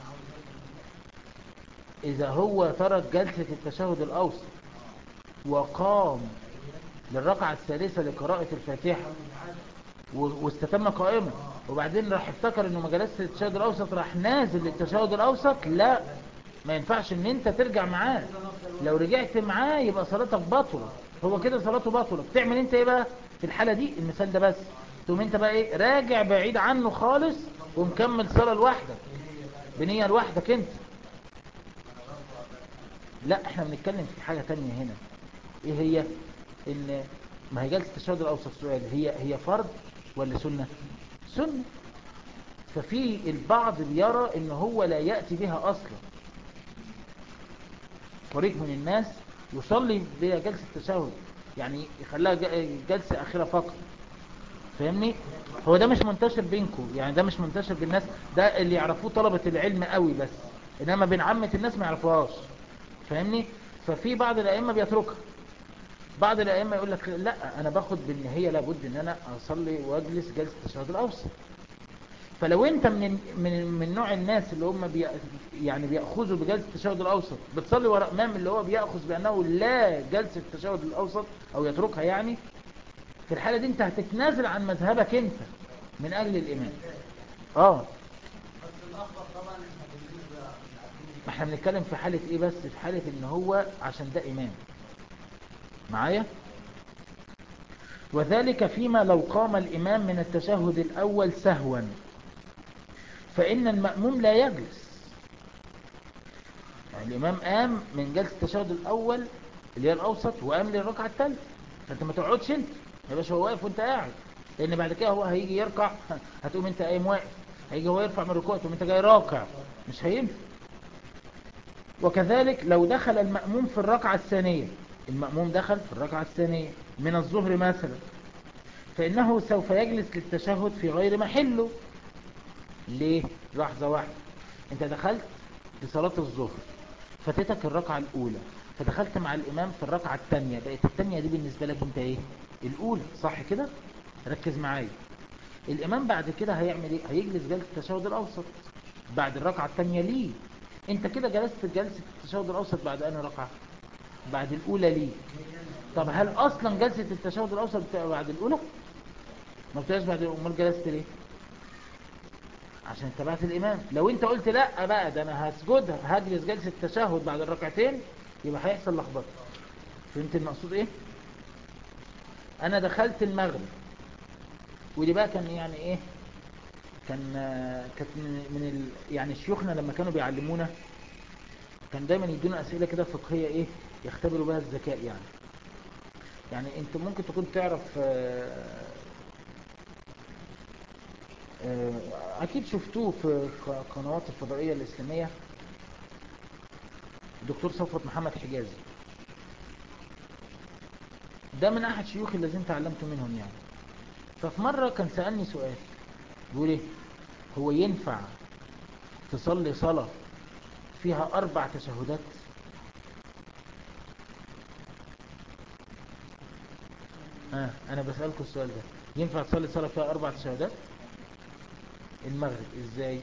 [SPEAKER 3] إذا هو ترك جلسة التشهد الأوسط وقام للركعة الثالثة لقراءة الفاتحة و- واستتم قائمة وبعدين راح افتكر انه ما جلسش التشهد الاوسط راح نازل للتشهد الاوسط لا ما ينفعش ان انت ترجع معاه لو رجعت معاه يبقى صلاتك باطلة هو كده صلاته باطلة بتعمل انت ايه بقى في الحالة دي المثال ده بس تقوم انت بقى ايه راجع بعيد عنه خالص ومكمل صلاة لوحدك بنية لوحدك انت لا احنا بنتكلم في حاجة تانية هنا ايه هي ان ما هي جلسة التشهد الاوسط سؤال هي هي فرض ولا سنة سنة ففي البعض بيرى ان هو لا يأتي بها اصلا فريق من الناس يصلي بها جلسة تشهد يعني يخليها ج- جلسة أخيرة فقط فاهمني هو ده مش منتشر بينكم يعني ده مش منتشر بالناس ده اللي يعرفوه طلبة العلم قوي بس انما بين عامة الناس ما يعرفوهاش فاهمني ففي بعض الائمة بيتركها بعض الائمة يقول لك لا انا باخد بان هي لابد ان انا اصلي واجلس جلسة التشهد الاوسط فلو انت من من من نوع الناس اللي هم بي يعني بياخذوا بجلسه التشهد الاوسط بتصلي وراء امام اللي هو بياخذ بانه لا جلسه التشهد الاوسط او يتركها يعني في الحاله دي انت هتتنازل عن مذهبك انت من اجل الامام اه
[SPEAKER 5] بس الأخطر طبعا إحنا بالنسبة للعبدين
[SPEAKER 3] ما احنا بنتكلم في حاله ايه بس في حاله ان هو عشان ده امام معايا وذلك فيما لو قام الامام من التشهد الاول سهوا فان المأموم لا يجلس يعني الامام قام من جلسه التشهد الاول اللي هي الاوسط وقام للركعه الثالثه فانت ما تقعدش انت يا باشا هو واقف وانت قاعد لان بعد كده هو هيجي يركع هتقوم انت قايم واقف هيجي هو يرفع من الركوع تقوم انت جاي راكع مش هينفع وكذلك لو دخل المأموم في الركعة الثانية المأموم دخل في الركعة الثانية من الظهر مثلا فإنه سوف يجلس للتشهد في غير محله ليه؟ لحظة واحدة انت دخلت لصلاة الظهر فاتتك الركعة الأولى فدخلت مع الإمام في الركعة الثانية بقت الثانية دي بالنسبة لك انت ايه؟ الأولى صح كده؟ ركز معايا الإمام بعد كده هيعمل ايه؟ هيجلس جلسة التشهد الأوسط بعد الركعة الثانية ليه؟ انت كده جلست جلسة التشهد الأوسط بعد أنا ركعة؟ بعد الأولى ليه؟ طب هل أصلا جلسة التشهد الأوسط بتبقى بعد الأولى؟ ما بتبقاش بعد أمال جلست ليه؟ عشان اتبعت الإمام لو انت قلت لا بقى ده أنا هسجد هجلس جلسة التشهد بعد الركعتين يبقى هيحصل لخبطة فهمت المقصود ايه؟ أنا دخلت المغرب ودي بقى كان يعني ايه كان آه، كانت من من ال... يعني شيوخنا لما كانوا بيعلمونا كان دايما يدونا اسئله كده فقهيه ايه يختبروا بها الذكاء يعني يعني انت ممكن تكون تعرف آه، آه، اكيد شفتوه في ق- قنوات الفضائيه الاسلاميه دكتور صفوت محمد حجازي ده من احد شيوخي الذين تعلمت منهم يعني ففي مرة كان سألني سؤال بيقول ايه هو ينفع تصلي صلاة فيها أربع تشهدات آه أنا بسألكم السؤال ده ينفع تصلي صلاة فيها أربع تشهدات المغرب إزاي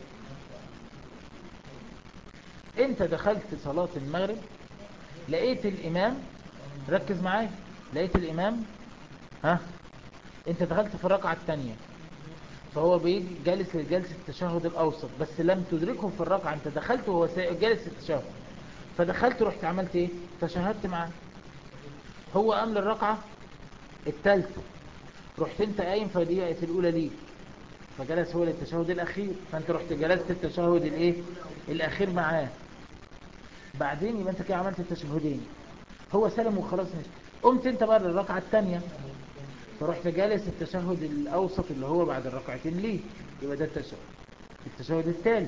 [SPEAKER 3] أنت دخلت صلاة المغرب لقيت الإمام ركز معايا لقيت الإمام ها انت دخلت في الركعة الثانية فهو بيجي جالس لجلسة التشهد الأوسط بس لم تدركه في الركعة انت دخلت وهو سا- جالس التشهد فدخلت رحت عملت ايه تشهدت معاه هو قام للركعة الثالثة رحت انت قايم فدي بقت الأولى ليك فجلس هو للتشهد الأخير فانت رحت جلست التشهد الايه الأخير معاه بعدين يبقى انت كده عملت التشهدين هو سلم وخلاص مش قمت انت بقى للركعة الثانية فرحت جالس التشهد الأوسط اللي هو بعد الركعتين ليه يبقى ده التشهد التشهد الثالث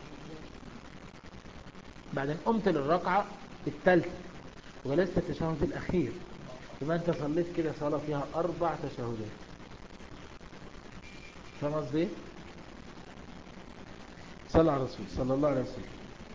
[SPEAKER 3] بعدين قمت للركعة الثالثة وجلست التشهد الأخير يبقى أنت صليت كده صلاة فيها أربع تشهدات فاهم قصدي إيه؟ صلى على الرسول صلى الله عليه وسلم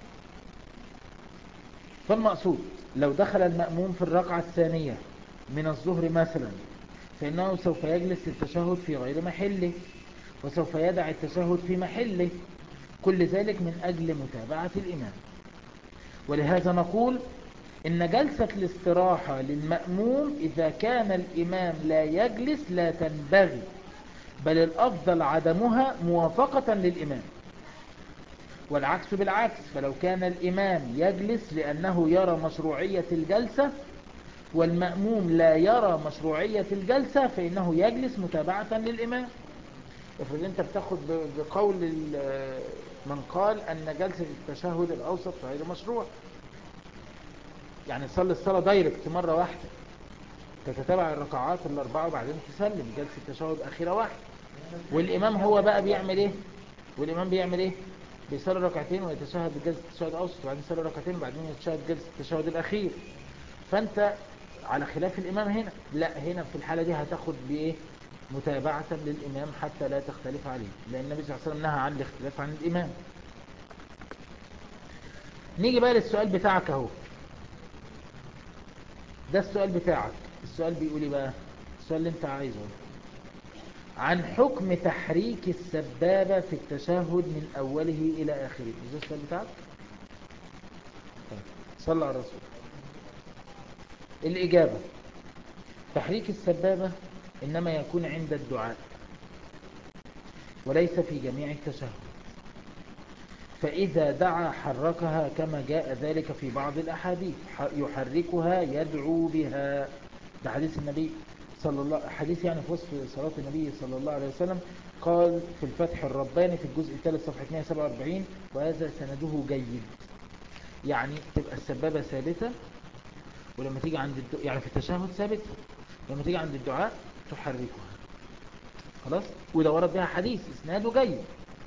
[SPEAKER 3] فالمقصود لو دخل المأموم في الركعة الثانية من الظهر مثلا فإنه سوف يجلس للتشهد في غير محله وسوف يدع التشهد في محله كل ذلك من أجل متابعة الإمام ولهذا نقول إن جلسة الاستراحة للمأموم إذا كان الإمام لا يجلس لا تنبغي بل الأفضل عدمها موافقة للإمام والعكس بالعكس فلو كان الإمام يجلس لأنه يرى مشروعية الجلسة والمأموم لا يرى مشروعية الجلسة فإنه يجلس متابعة للإمام افرض انت بتاخد ب- بقول ال- من قال أن جلسة التشهد الأوسط غير مشروع يعني تصلي الصلاة دايركت مرة واحدة تتتابع الركعات الأربعة وبعدين تسلم جلسة التشهد أخيرة واحدة والإمام هو بقى بيعمل إيه والإمام بيعمل إيه بيصلي ركعتين ويتشهد بجلسة التشهد الأوسط وبعدين يصلي ركعتين وبعدين يتشهد جلسة التشهد الأخير فانت على خلاف الامام هنا لا هنا في الحالة دي هتاخد بايه متابعة للامام حتى لا تختلف عليه لان النبي صلى الله عليه وسلم نهى عن الاختلاف عن الامام نيجي بقى للسؤال بتاعك اهو ده السؤال بتاعك السؤال بيقول ايه بقى السؤال اللي انت عايزه عن حكم تحريك السبابة في التشهد من أوله إلى آخره مش ده السؤال بتاعك طيب. صلى على الرسول الإجابة تحريك السبابة إنما يكون عند الدعاء وليس في جميع التشهد فإذا دعا حركها كما جاء ذلك في بعض الأحاديث يحركها يدعو بها ده حديث النبي صلى الله حديث يعني في وصف صلاة النبي صلى الله عليه وسلم قال في الفتح الرباني في الجزء الثالث صفحة 147 وهذا سنده جيد يعني تبقى السبابة ثابتة ولما تيجي عند الدعاء يعني في التشهد ثابتة لما تيجي عند الدعاء تحركها خلاص وده ورد بها حديث اسناده جيد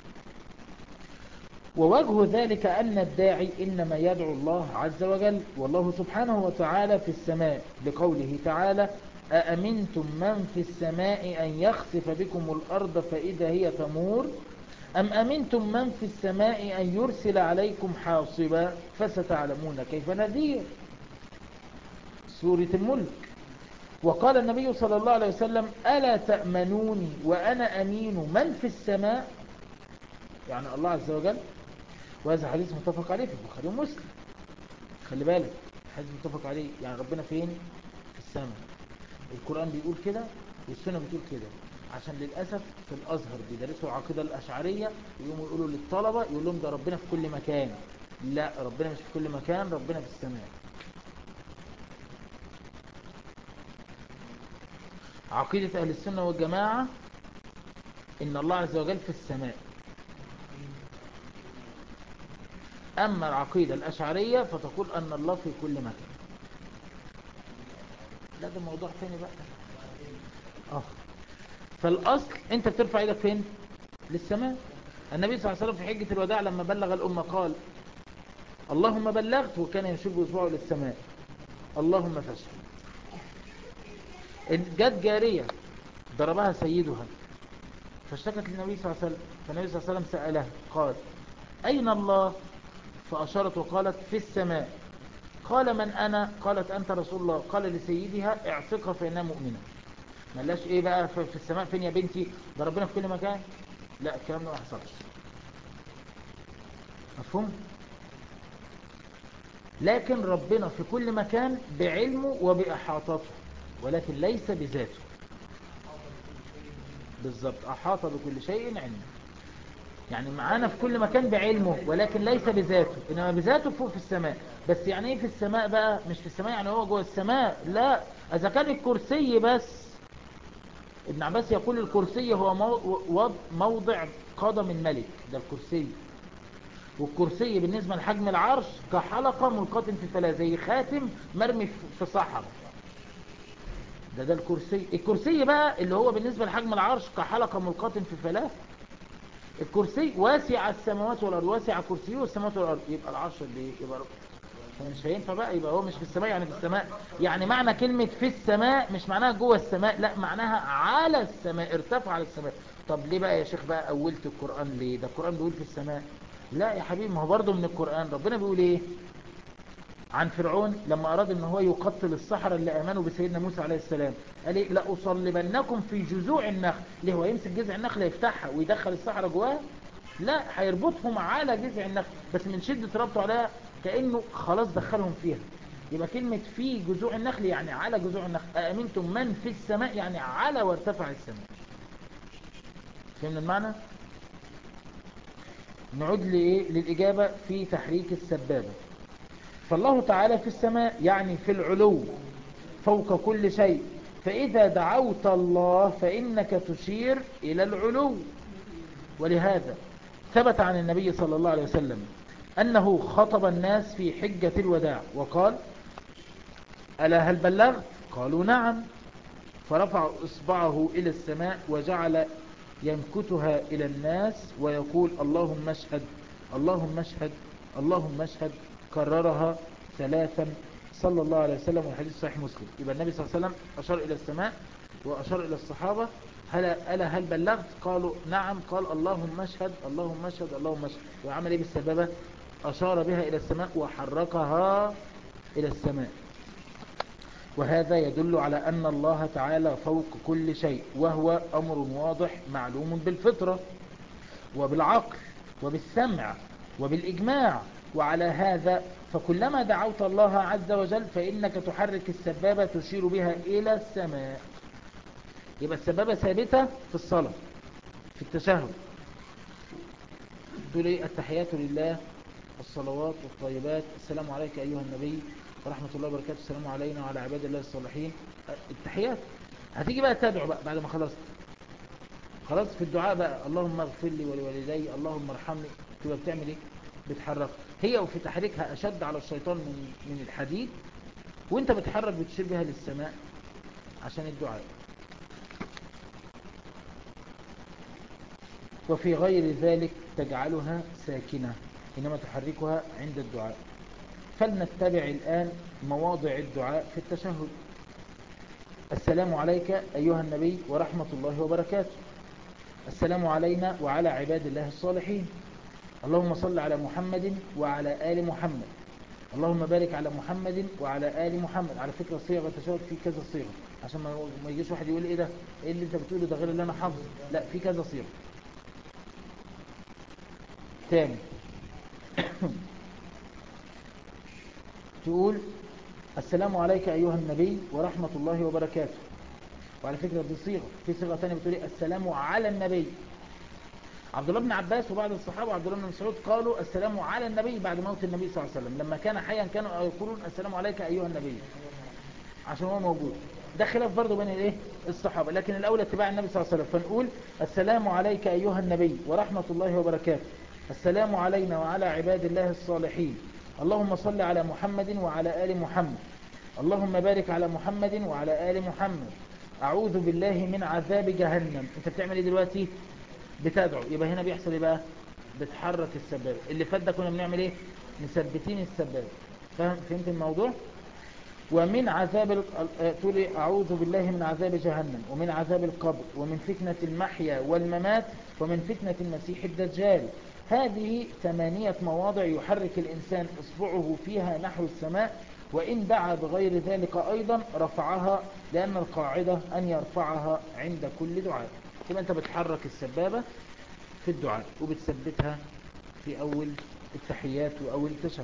[SPEAKER 3] ووجه ذلك أن الداعي إنما يدعو الله عز وجل والله سبحانه وتعالى في السماء بقوله تعالى أأمنتم من في السماء أن يخسف بكم الأرض فإذا هي تمور أم أمنتم من في السماء أن يرسل عليكم حاصبا فستعلمون كيف نذير سورة الملك وقال النبي صلى الله عليه وسلم ألا تأمنوني وأنا أمين من في السماء يعني الله عز وجل وهذا حديث متفق عليه في البخاري ومسلم خلي بالك حديث متفق عليه يعني ربنا فين في السماء القرآن بيقول كده والسنة بتقول كده عشان للأسف في الأزهر بيدرسوا العقيدة الأشعرية ويقوموا يقولوا للطلبة يقول لهم ده ربنا في كل مكان لا ربنا مش في كل مكان ربنا في السماء عقيدة أهل السنة والجماعة إن الله عز وجل في السماء أما العقيدة الأشعرية فتقول أن الله في كل مكان لا ده موضوع ثاني بقى اه فالأصل أنت بترفع ايدك فين للسماء النبي صلى الله عليه وسلم في حجة الوداع لما بلغ الأمة قال اللهم بلغت وكان يشير بأسبوعه للسماء اللهم فاشهد جت جارية ضربها سيدها فاشتكت للنبي صلى الله عليه وسلم فالنبي صلى الله عليه وسلم سألها قال أين الله فأشارت وقالت في السماء قال من أنا قالت أنت رسول الله قال لسيدها اعتقها فإنها مؤمنة ما قالش إيه بقى في السماء فين يا بنتي ده ربنا في كل مكان لا الكلام ده ما حصلش مفهوم لكن ربنا في كل مكان بعلمه وبإحاطته ولكن ليس بذاته بالضبط أحاط بكل شيء علمه يعني معانا في كل مكان بعلمه ولكن ليس بذاته إنما بذاته فوق في السماء بس يعني ايه في السماء بقى مش في السماء يعني هو جوه السماء لا إذا كان الكرسي بس ابن عباس يقول الكرسي هو موضع قدم الملك ده الكرسي والكرسي بالنسبة لحجم العرش كحلقة ملقاة في فلا زي خاتم مرمي في صحراء ده ده الكرسي الكرسي بقى اللي هو بالنسبة لحجم العرش كحلقة ملقاة في فلاه الكرسي واسع السماوات والأرض واسع كرسيه والسماوات والأرض يبقى العرش اللي يبقى مش هينفع بقى يبقى هو مش في السماء يعني في السماء يعني معنى كلمة في السماء مش معناها جوه السماء لا معناها على السماء ارتفع على السماء طب ليه بقى يا شيخ بقى أولت القرآن ليه ده القرآن بيقول في السماء لا يا حبيبي ما هو برضه من القرآن ربنا بيقول ايه عن فرعون لما أراد ان هو يقتل السحرة اللي آمنوا بسيدنا موسى عليه السلام قال ايه لأصلبنكم في جذوع النخل ليه هو يمسك جذع النخل يفتحها ويدخل السحرة جواها لا هيربطهم على جذع النخل بس من شدة ربطه عليها كأنه خلاص دخلهم فيها يبقى كلمة في جذوع النخل يعني على جذوع النخل أأمنتم من في السماء يعني على وارتفع السماء فهمنا المعنى نعود لإيه؟ للإجابة في تحريك السبابة فالله تعالى في السماء يعني في العلو فوق كل شيء فإذا دعوت الله فإنك تشير إلى العلو ولهذا ثبت عن النبي صلى الله عليه وسلم أنه خطب الناس في حجة الوداع وقال ألا هل بلغت؟ قالوا نعم فرفع إصبعه إلى السماء وجعل ينكتها إلى الناس ويقول اللهم اشهد اللهم اشهد اللهم اشهد كررها ثلاثا صلى الله عليه وسلم والحديث صحيح مسلم يبقى النبي صلى الله عليه وسلم أشار إلى السماء وأشار إلى الصحابة هل ألا هل بلغت قالوا نعم قال اللهم اشهد اللهم اشهد اللهم اشهد وعمل ايه بالسبابة أشار بها إلى السماء وحركها إلى السماء وهذا يدل على أن الله تعالى فوق كل شيء وهو أمر واضح معلوم بالفطرة وبالعقل وبالسمع وبالإجماع وعلى هذا فكلما دعوت الله عز وجل فإنك تحرك السبابة تشير بها إلى السماء يبقى السبابة ثابتة في الصلاة في التشهد تقول ايه التحيات لله الصلوات والطيبات السلام عليك أيها النبي ورحمة الله وبركاته السلام علينا وعلى عباد الله الصالحين التحيات هتيجي بقى تدعو بقى بعد ما خلصت خلاص في الدعاء بقى اللهم اغفر لي ولوالدي اللهم ارحمني تبقى بتعمل ايه بتحرك هي وفي تحريكها أشد على الشيطان من من الحديد وانت بتحرك بتشير بها للسماء عشان الدعاء وفي غير ذلك تجعلها ساكنة إنما تحركها عند الدعاء فلنتبع الآن مواضع الدعاء في التشهد السلام عليك أيها النبي ورحمة الله وبركاته السلام علينا وعلى عباد الله الصالحين اللهم صل على محمد وعلى آل محمد اللهم بارك على محمد وعلى آل محمد على فكرة صيغة التشهد في كذا صيغة عشان ما يجيش واحد يقول ايه ده ايه اللي انت بتقوله ده غير اللي انا حافظه لا في كذا صيغة تاني تقول السلام عليك أيها النبي ورحمة الله وبركاته وعلى فكرة دي صيغة في صيغة تانية بتقول السلام على النبي عبد الله بن عباس وبعض الصحابة وعبد الله بن مسعود قالوا السلام على النبي بعد موت النبي صلى الله عليه وسلم لما كان حيا كانوا يقولون السلام عليك أيها النبي عشان هو موجود ده خلاف برضه بين الايه الصحابة لكن الأول اتباع النبي صلى الله عليه وسلم فنقول السلام عليك أيها النبي ورحمة الله وبركاته السلام علينا وعلى عباد الله الصالحين اللهم صل على محمد وعلى آل محمد اللهم بارك على محمد وعلى آل محمد أعوذ بالله من عذاب جهنم انت بتعمل ايه دلوقتي بتدعو يبقى هنا بيحصل ايه بقى بتحرك السبابة اللي فات ده كنا بنعمل ايه مثبتين السبابة فهم فهمت الموضوع ومن عذاب تقول أعوذ بالله من عذاب جهنم ومن عذاب القبر ومن فتنة المحيا والممات ومن فتنة المسيح الدجال هذه ثمانية مواضع يحرك الإنسان إصبعه فيها نحو السماء وإن دعا بغير ذلك أيضا رفعها لأن القاعدة أن يرفعها عند كل دعاء كما أنت بتحرك السبابة في الدعاء وبتثبتها في أول التحيات وأول التشهد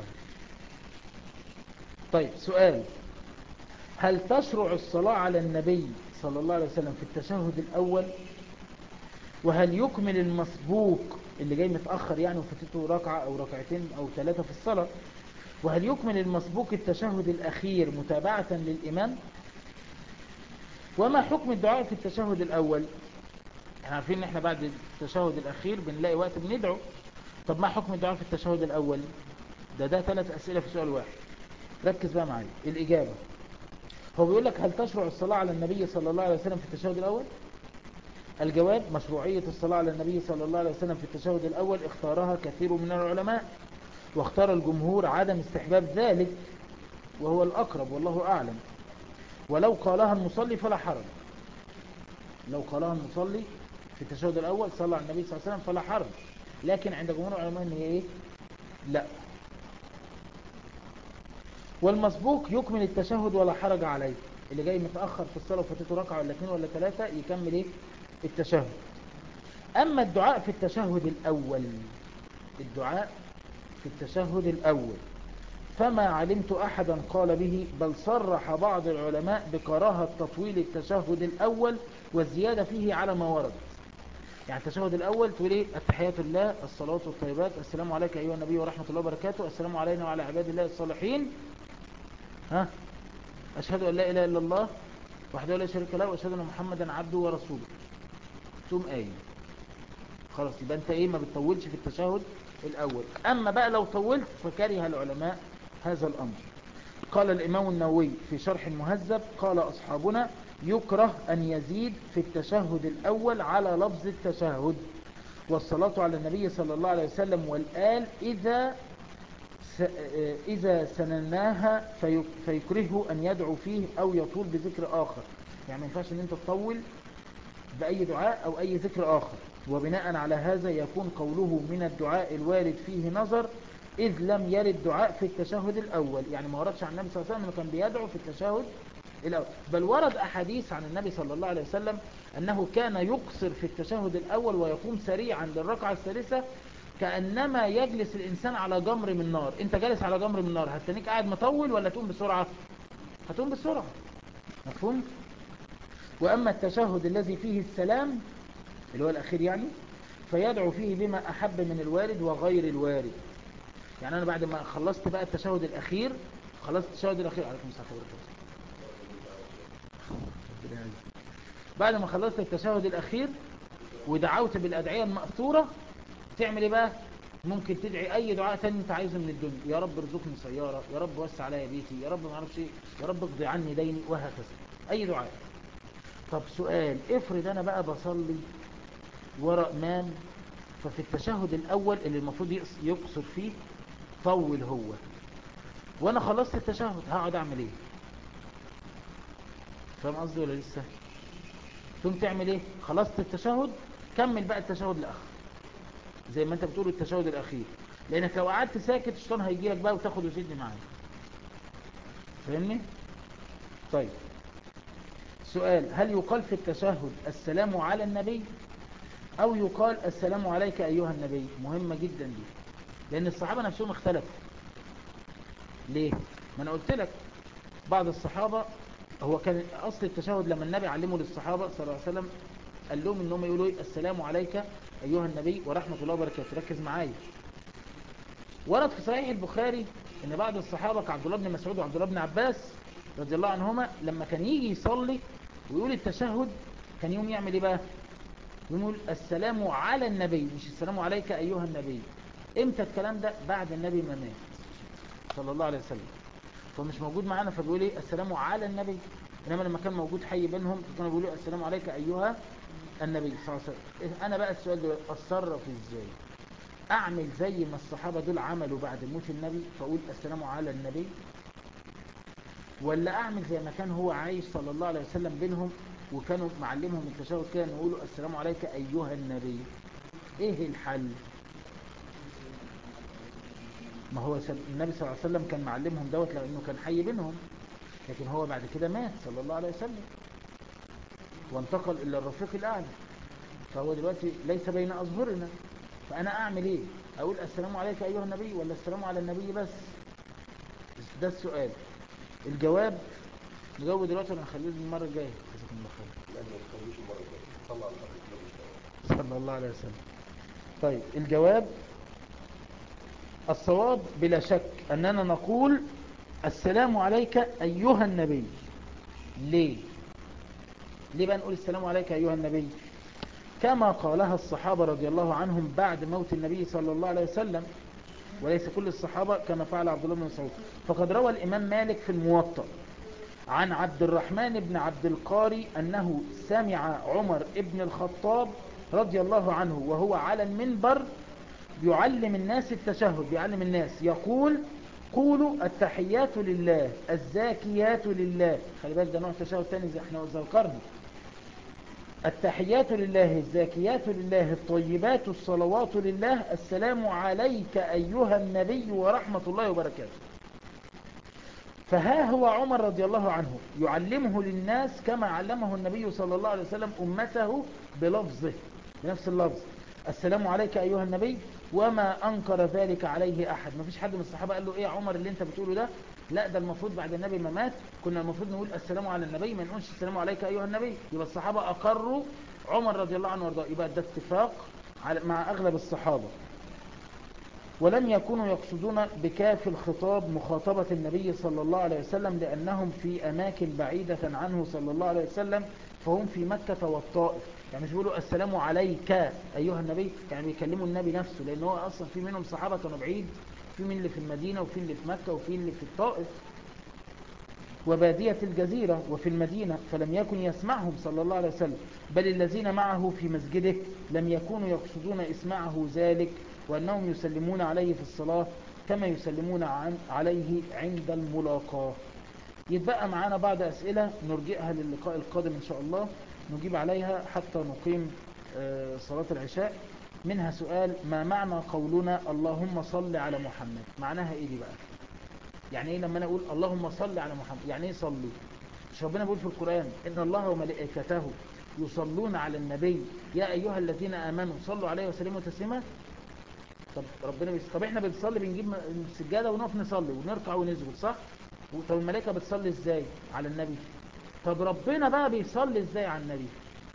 [SPEAKER 3] طيب سؤال هل تشرع الصلاة على النبي صلى الله عليه وسلم في التشهد الأول وهل يكمل المسبوق اللي جاي متأخر يعني وفتته ركعة أو ركعتين أو ثلاثة في الصلاة وهل يكمل المسبوق التشهد الأخير متابعة للإمام وما حكم الدعاء في التشهد الأول احنا عارفين ان احنا بعد التشهد الأخير بنلاقي وقت بندعو طب ما حكم الدعاء في التشهد الأول ده ده ثلاث أسئلة في سؤال واحد ركز بقى معايا الإجابة هو بيقول لك هل تشرع الصلاة على النبي صلى الله عليه وسلم في التشهد الأول الجواب مشروعية الصلاة على النبي صلى الله عليه وسلم في التشهد الأول اختارها كثير من العلماء واختار الجمهور عدم استحباب ذلك وهو الأقرب والله أعلم ولو قالها المصلي فلا حرج لو قالها المصلي في التشهد الأول صلى على النبي صلى الله عليه وسلم فلا حرج لكن عند جمهور العلماء ان هي ايه لا والمسبوق يكمل التشهد ولا حرج عليه اللي جاي متأخر في الصلاة وفاتته ركعة ولا اثنين ولا ثلاثة يكمل ايه التشهد أما الدعاء في التشهد الأول الدعاء في التشهد الأول فما علمت أحدا قال به بل صرح بعض العلماء بكراهة تطويل التشهد الأول والزيادة فيه على ما ورد يعني التشهد الأول تقول ايه التحيات لله الصلاة والطيبات السلام عليك أيها النبي ورحمة الله وبركاته السلام علينا وعلى عباد الله الصالحين ها أشهد أن لا إله إلا الله وحده لا شريك له وأشهد أن محمدا عبده ورسوله ثم آية خلاص يبقى أنت إيه ما بتطولش في التشهد الأول أما بقى لو طولت فكره العلماء هذا الأمر قال الإمام النووي في شرح المهذب قال أصحابنا يكره أن يزيد في التشهد الأول على لفظ التشهد والصلاة على النبي صلى الله عليه وسلم والآل إذا س- آه، إذا سنناها في- فيكرهه أن يدعو فيه أو يطول بذكر آخر يعني ما ينفعش أن أنت تطول بأي دعاء أو أي ذكر آخر وبناء على هذا يكون قوله من الدعاء الوارد فيه نظر إذ لم يرد دعاء في التشهد الأول يعني ما وردش عن النبي صلى الله عليه وسلم أنه كان بيدعو في التشهد الأول بل ورد أحاديث عن النبي صلى الله عليه وسلم أنه كان يقصر في التشهد الأول ويقوم سريعا للركعة الثالثة كأنما يجلس الإنسان على جمر من نار أنت جالس على جمر من نار هتنيك قاعد مطول ولا تقوم بسرعة هتقوم بسرعة مفهوم وأما التشهد الذي فيه السلام اللي هو الأخير يعني فيدعو فيه بما أحب من الوارد وغير الوارد يعني أنا بعد ما خلصت بقى التشهد الأخير خلصت التشهد الأخير عليكم السلام وبركاته ربنا يعزك. بعد ما خلصت التشهد الأخير ودعوت بالأدعية المأثورة تعمل ايه بقى ممكن تدعي اي دعاء تاني انت عايزه من الدنيا يا رب ارزقني سيارة يا رب وسع عليا بيتي يا رب ما اعرفش ايه يا رب اقضي عني ديني وهكذا اي دعاء طب سؤال افرض انا بقى بصلي ورا امام ففي التشهد الاول اللي المفروض يقص- يقصر فيه طول هو وانا خلصت التشهد هقعد اعمل ايه فاهم قصدي ولا لسه تقوم تعمل ايه خلصت التشهد كمل بقى التشهد الاخر زي ما انت بتقول التشهد الاخير لانك لو قعدت ساكت الشيطان هيجي لك بقى وتاخد وتدي معاك فاهمني طيب سؤال هل يقال في التشهد السلام على النبي او يقال السلام عليك ايها النبي مهمة جدا دي لان الصحابة نفسهم اختلفوا ليه ما انا قلت لك بعض الصحابة هو كان اصل التشهد لما النبي علمه للصحابة صلى الله عليه وسلم قال لهم انهم يقولوا ايه السلام عليك ايها النبي ورحمة الله وبركاته ركز معايا ورد في صحيح البخاري ان بعض الصحابة كعبد الله بن مسعود وعبد الله بن عباس رضي الله عنهما لما كان يجي يصلي ويقول التشهد كان يوم يعمل ايه بقى يقول السلام على النبي مش السلام عليك ايها النبي امتى الكلام ده بعد النبي ما مات صلى الله عليه وسلم فمش موجود معانا فبيقول ايه السلام على النبي انما لما كان موجود حي بينهم كانوا بيقولوا السلام عليك ايها النبي صلى الله عليه وسلم إيه انا بقى السؤال ده اتصرف ازاي اعمل زي ما الصحابة دول عملوا بعد موت النبي فاقول السلام على النبي ولا اعمل زي ما كان هو عايش صلى الله عليه وسلم بينهم وكانوا معلمهم التشهد كده يقولوا السلام عليك ايها النبي ايه الحل ما هو سل- النبي صلى الله عليه وسلم كان معلمهم دوت لانه كان حي بينهم لكن هو بعد كده مات صلى الله عليه وسلم وانتقل الى الرفيق الاعلى فهو دلوقتي ليس بين اظهرنا فانا اعمل ايه اقول السلام عليك ايها النبي ولا السلام على النبي بس ده السؤال الجواب نجاوب دلوقتي ولا نخليه المره الجايه جزاكم الله خير
[SPEAKER 4] لا ما تخلوش المره الجايه طلع الحديث
[SPEAKER 3] صلى الله عليه وسلم طيب الجواب الصواب بلا شك أننا نقول السلام عليك أيها النبي ليه ليه بقى نقول السلام عليك أيها النبي كما قالها الصحابة رضي الله عنهم بعد موت النبي صلى الله عليه وسلم وليس كل الصحابة كما فعل عبد الله بن مسعود فقد روى الإمام مالك في الموطأ عن عبد الرحمن بن عبد القاري أنه سمع عمر ابن الخطاب رضي الله عنه وهو على المنبر يعلم الناس التشهد يعلم الناس يقول قولوا التحيات لله الزاكيات لله خلي بالك ده نوع تشهد تاني زي احنا ذكرنا التحيات لله الزاكيات لله الطيبات الصلوات لله السلام عليك أيها النبي ورحمة الله وبركاته فها هو عمر رضي الله عنه يعلمه للناس كما علمه النبي صلى الله عليه وسلم أمته بلفظه بنفس اللفظ السلام عليك أيها النبي وما أنكر ذلك عليه أحد ما فيش حد من الصحابة قال له إيه يا عمر اللي أنت بتقوله ده لا ده المفروض بعد النبي ما مات كنا المفروض نقول السلام على النبي ما نقولش السلام عليك أيها النبي يبقى الصحابة أقروا عمر رضي الله عنه وارضاه يبقى ده اتفاق على- مع أغلب الصحابة ولم يكونوا يقصدون بكاف الخطاب مخاطبة النبي صلى الله عليه وسلم لأنهم في أماكن بعيدة عنه صلى الله عليه وسلم فهم في مكة والطائف يعني مش بيقولوا السلام عليك أيها النبي يعني بيكلموا النبي نفسه لأن هو أصلا في منهم صحابة كانوا بعيد في من اللي في المدينة وفي اللي في مكة وفي اللي في الطائف وبادية الجزيرة وفي المدينة فلم يكن يسمعهم صلى الله عليه وسلم بل الذين معه في مسجده لم يكونوا يقصدون إسماعه ذلك وأنهم يسلمون عليه في الصلاة كما يسلمون عن عليه عند الملاقاة يتبقى معانا بعض أسئلة نرجئها للقاء القادم إن شاء الله نجيب عليها حتى نقيم آه، صلاة العشاء منها سؤال ما معنى قولنا اللهم صل على محمد معناها ايه دي بقى يعني ايه لما انا اقول اللهم صل على محمد يعني ايه صلي مش ربنا بيقول في القرآن ان الله وملائكته يصلون على النبي يا ايها الذين امنوا صلوا عليه وسلموا تسليما طب ربنا بيس... طب احنا بنصلي بنجيب م- السجاده ونقف نصلي ونركع ونسجد صح طب الملائكه بتصلي ازاي على النبي طب ربنا بقى بيصلي ازاي على النبي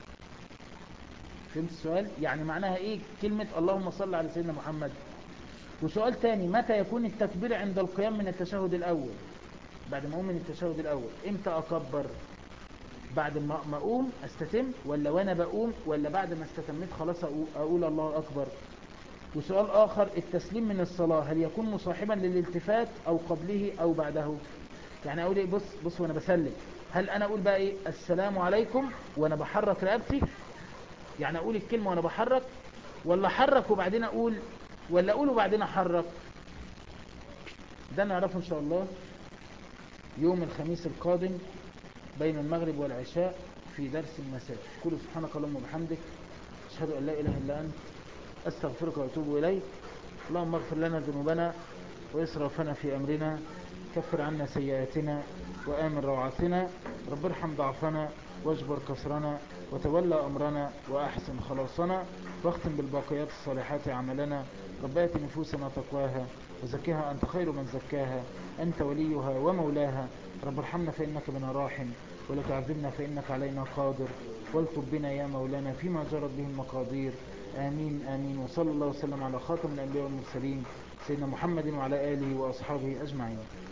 [SPEAKER 3] فهمت السؤال يعني معناها ايه كلمة اللهم صل على سيدنا محمد وسؤال تاني متى يكون التكبير عند القيام من التشهد الاول بعد ما اقوم من التشهد الاول امتى اكبر بعد ما ما اقوم استتم ولا وانا بقوم ولا بعد ما استتميت خلاص أقو- اقول الله اكبر وسؤال اخر التسليم من الصلاة هل يكون مصاحبا للالتفات او قبله او بعده يعني اقول ايه بص بص وانا بسلم هل انا اقول بقى ايه السلام عليكم وانا بحرك رقبتي يعني اقول الكلمة وانا بحرك ولا احرك وبعدين اقول ولا اقول وبعدين احرك ده نعرفه ان شاء الله يوم الخميس القادم بين المغرب والعشاء في درس المساء كل سبحانك اللهم وبحمدك اشهد ان لا اله الا انت استغفرك واتوب اليك اللهم اغفر لنا ذنوبنا واسرافنا في امرنا كفر عنا سيئاتنا وامن روعاتنا رب ارحم ضعفنا واجبر كسرنا وتولى امرنا واحسن خلاصنا واختم بالباقيات الصالحات عملنا رب ات نفوسنا تقواها وزكها انت خير من زكاها انت وليها ومولاها رب ارحمنا فانك بنا راحم ولا تعذبنا فانك علينا قادر والطب بنا يا مولانا فيما جرت به المقادير آمين آمين وصلى الله وسلم على خاتم الأنبياء والمرسلين سيدنا محمد وعلى آله وأصحابه أجمعين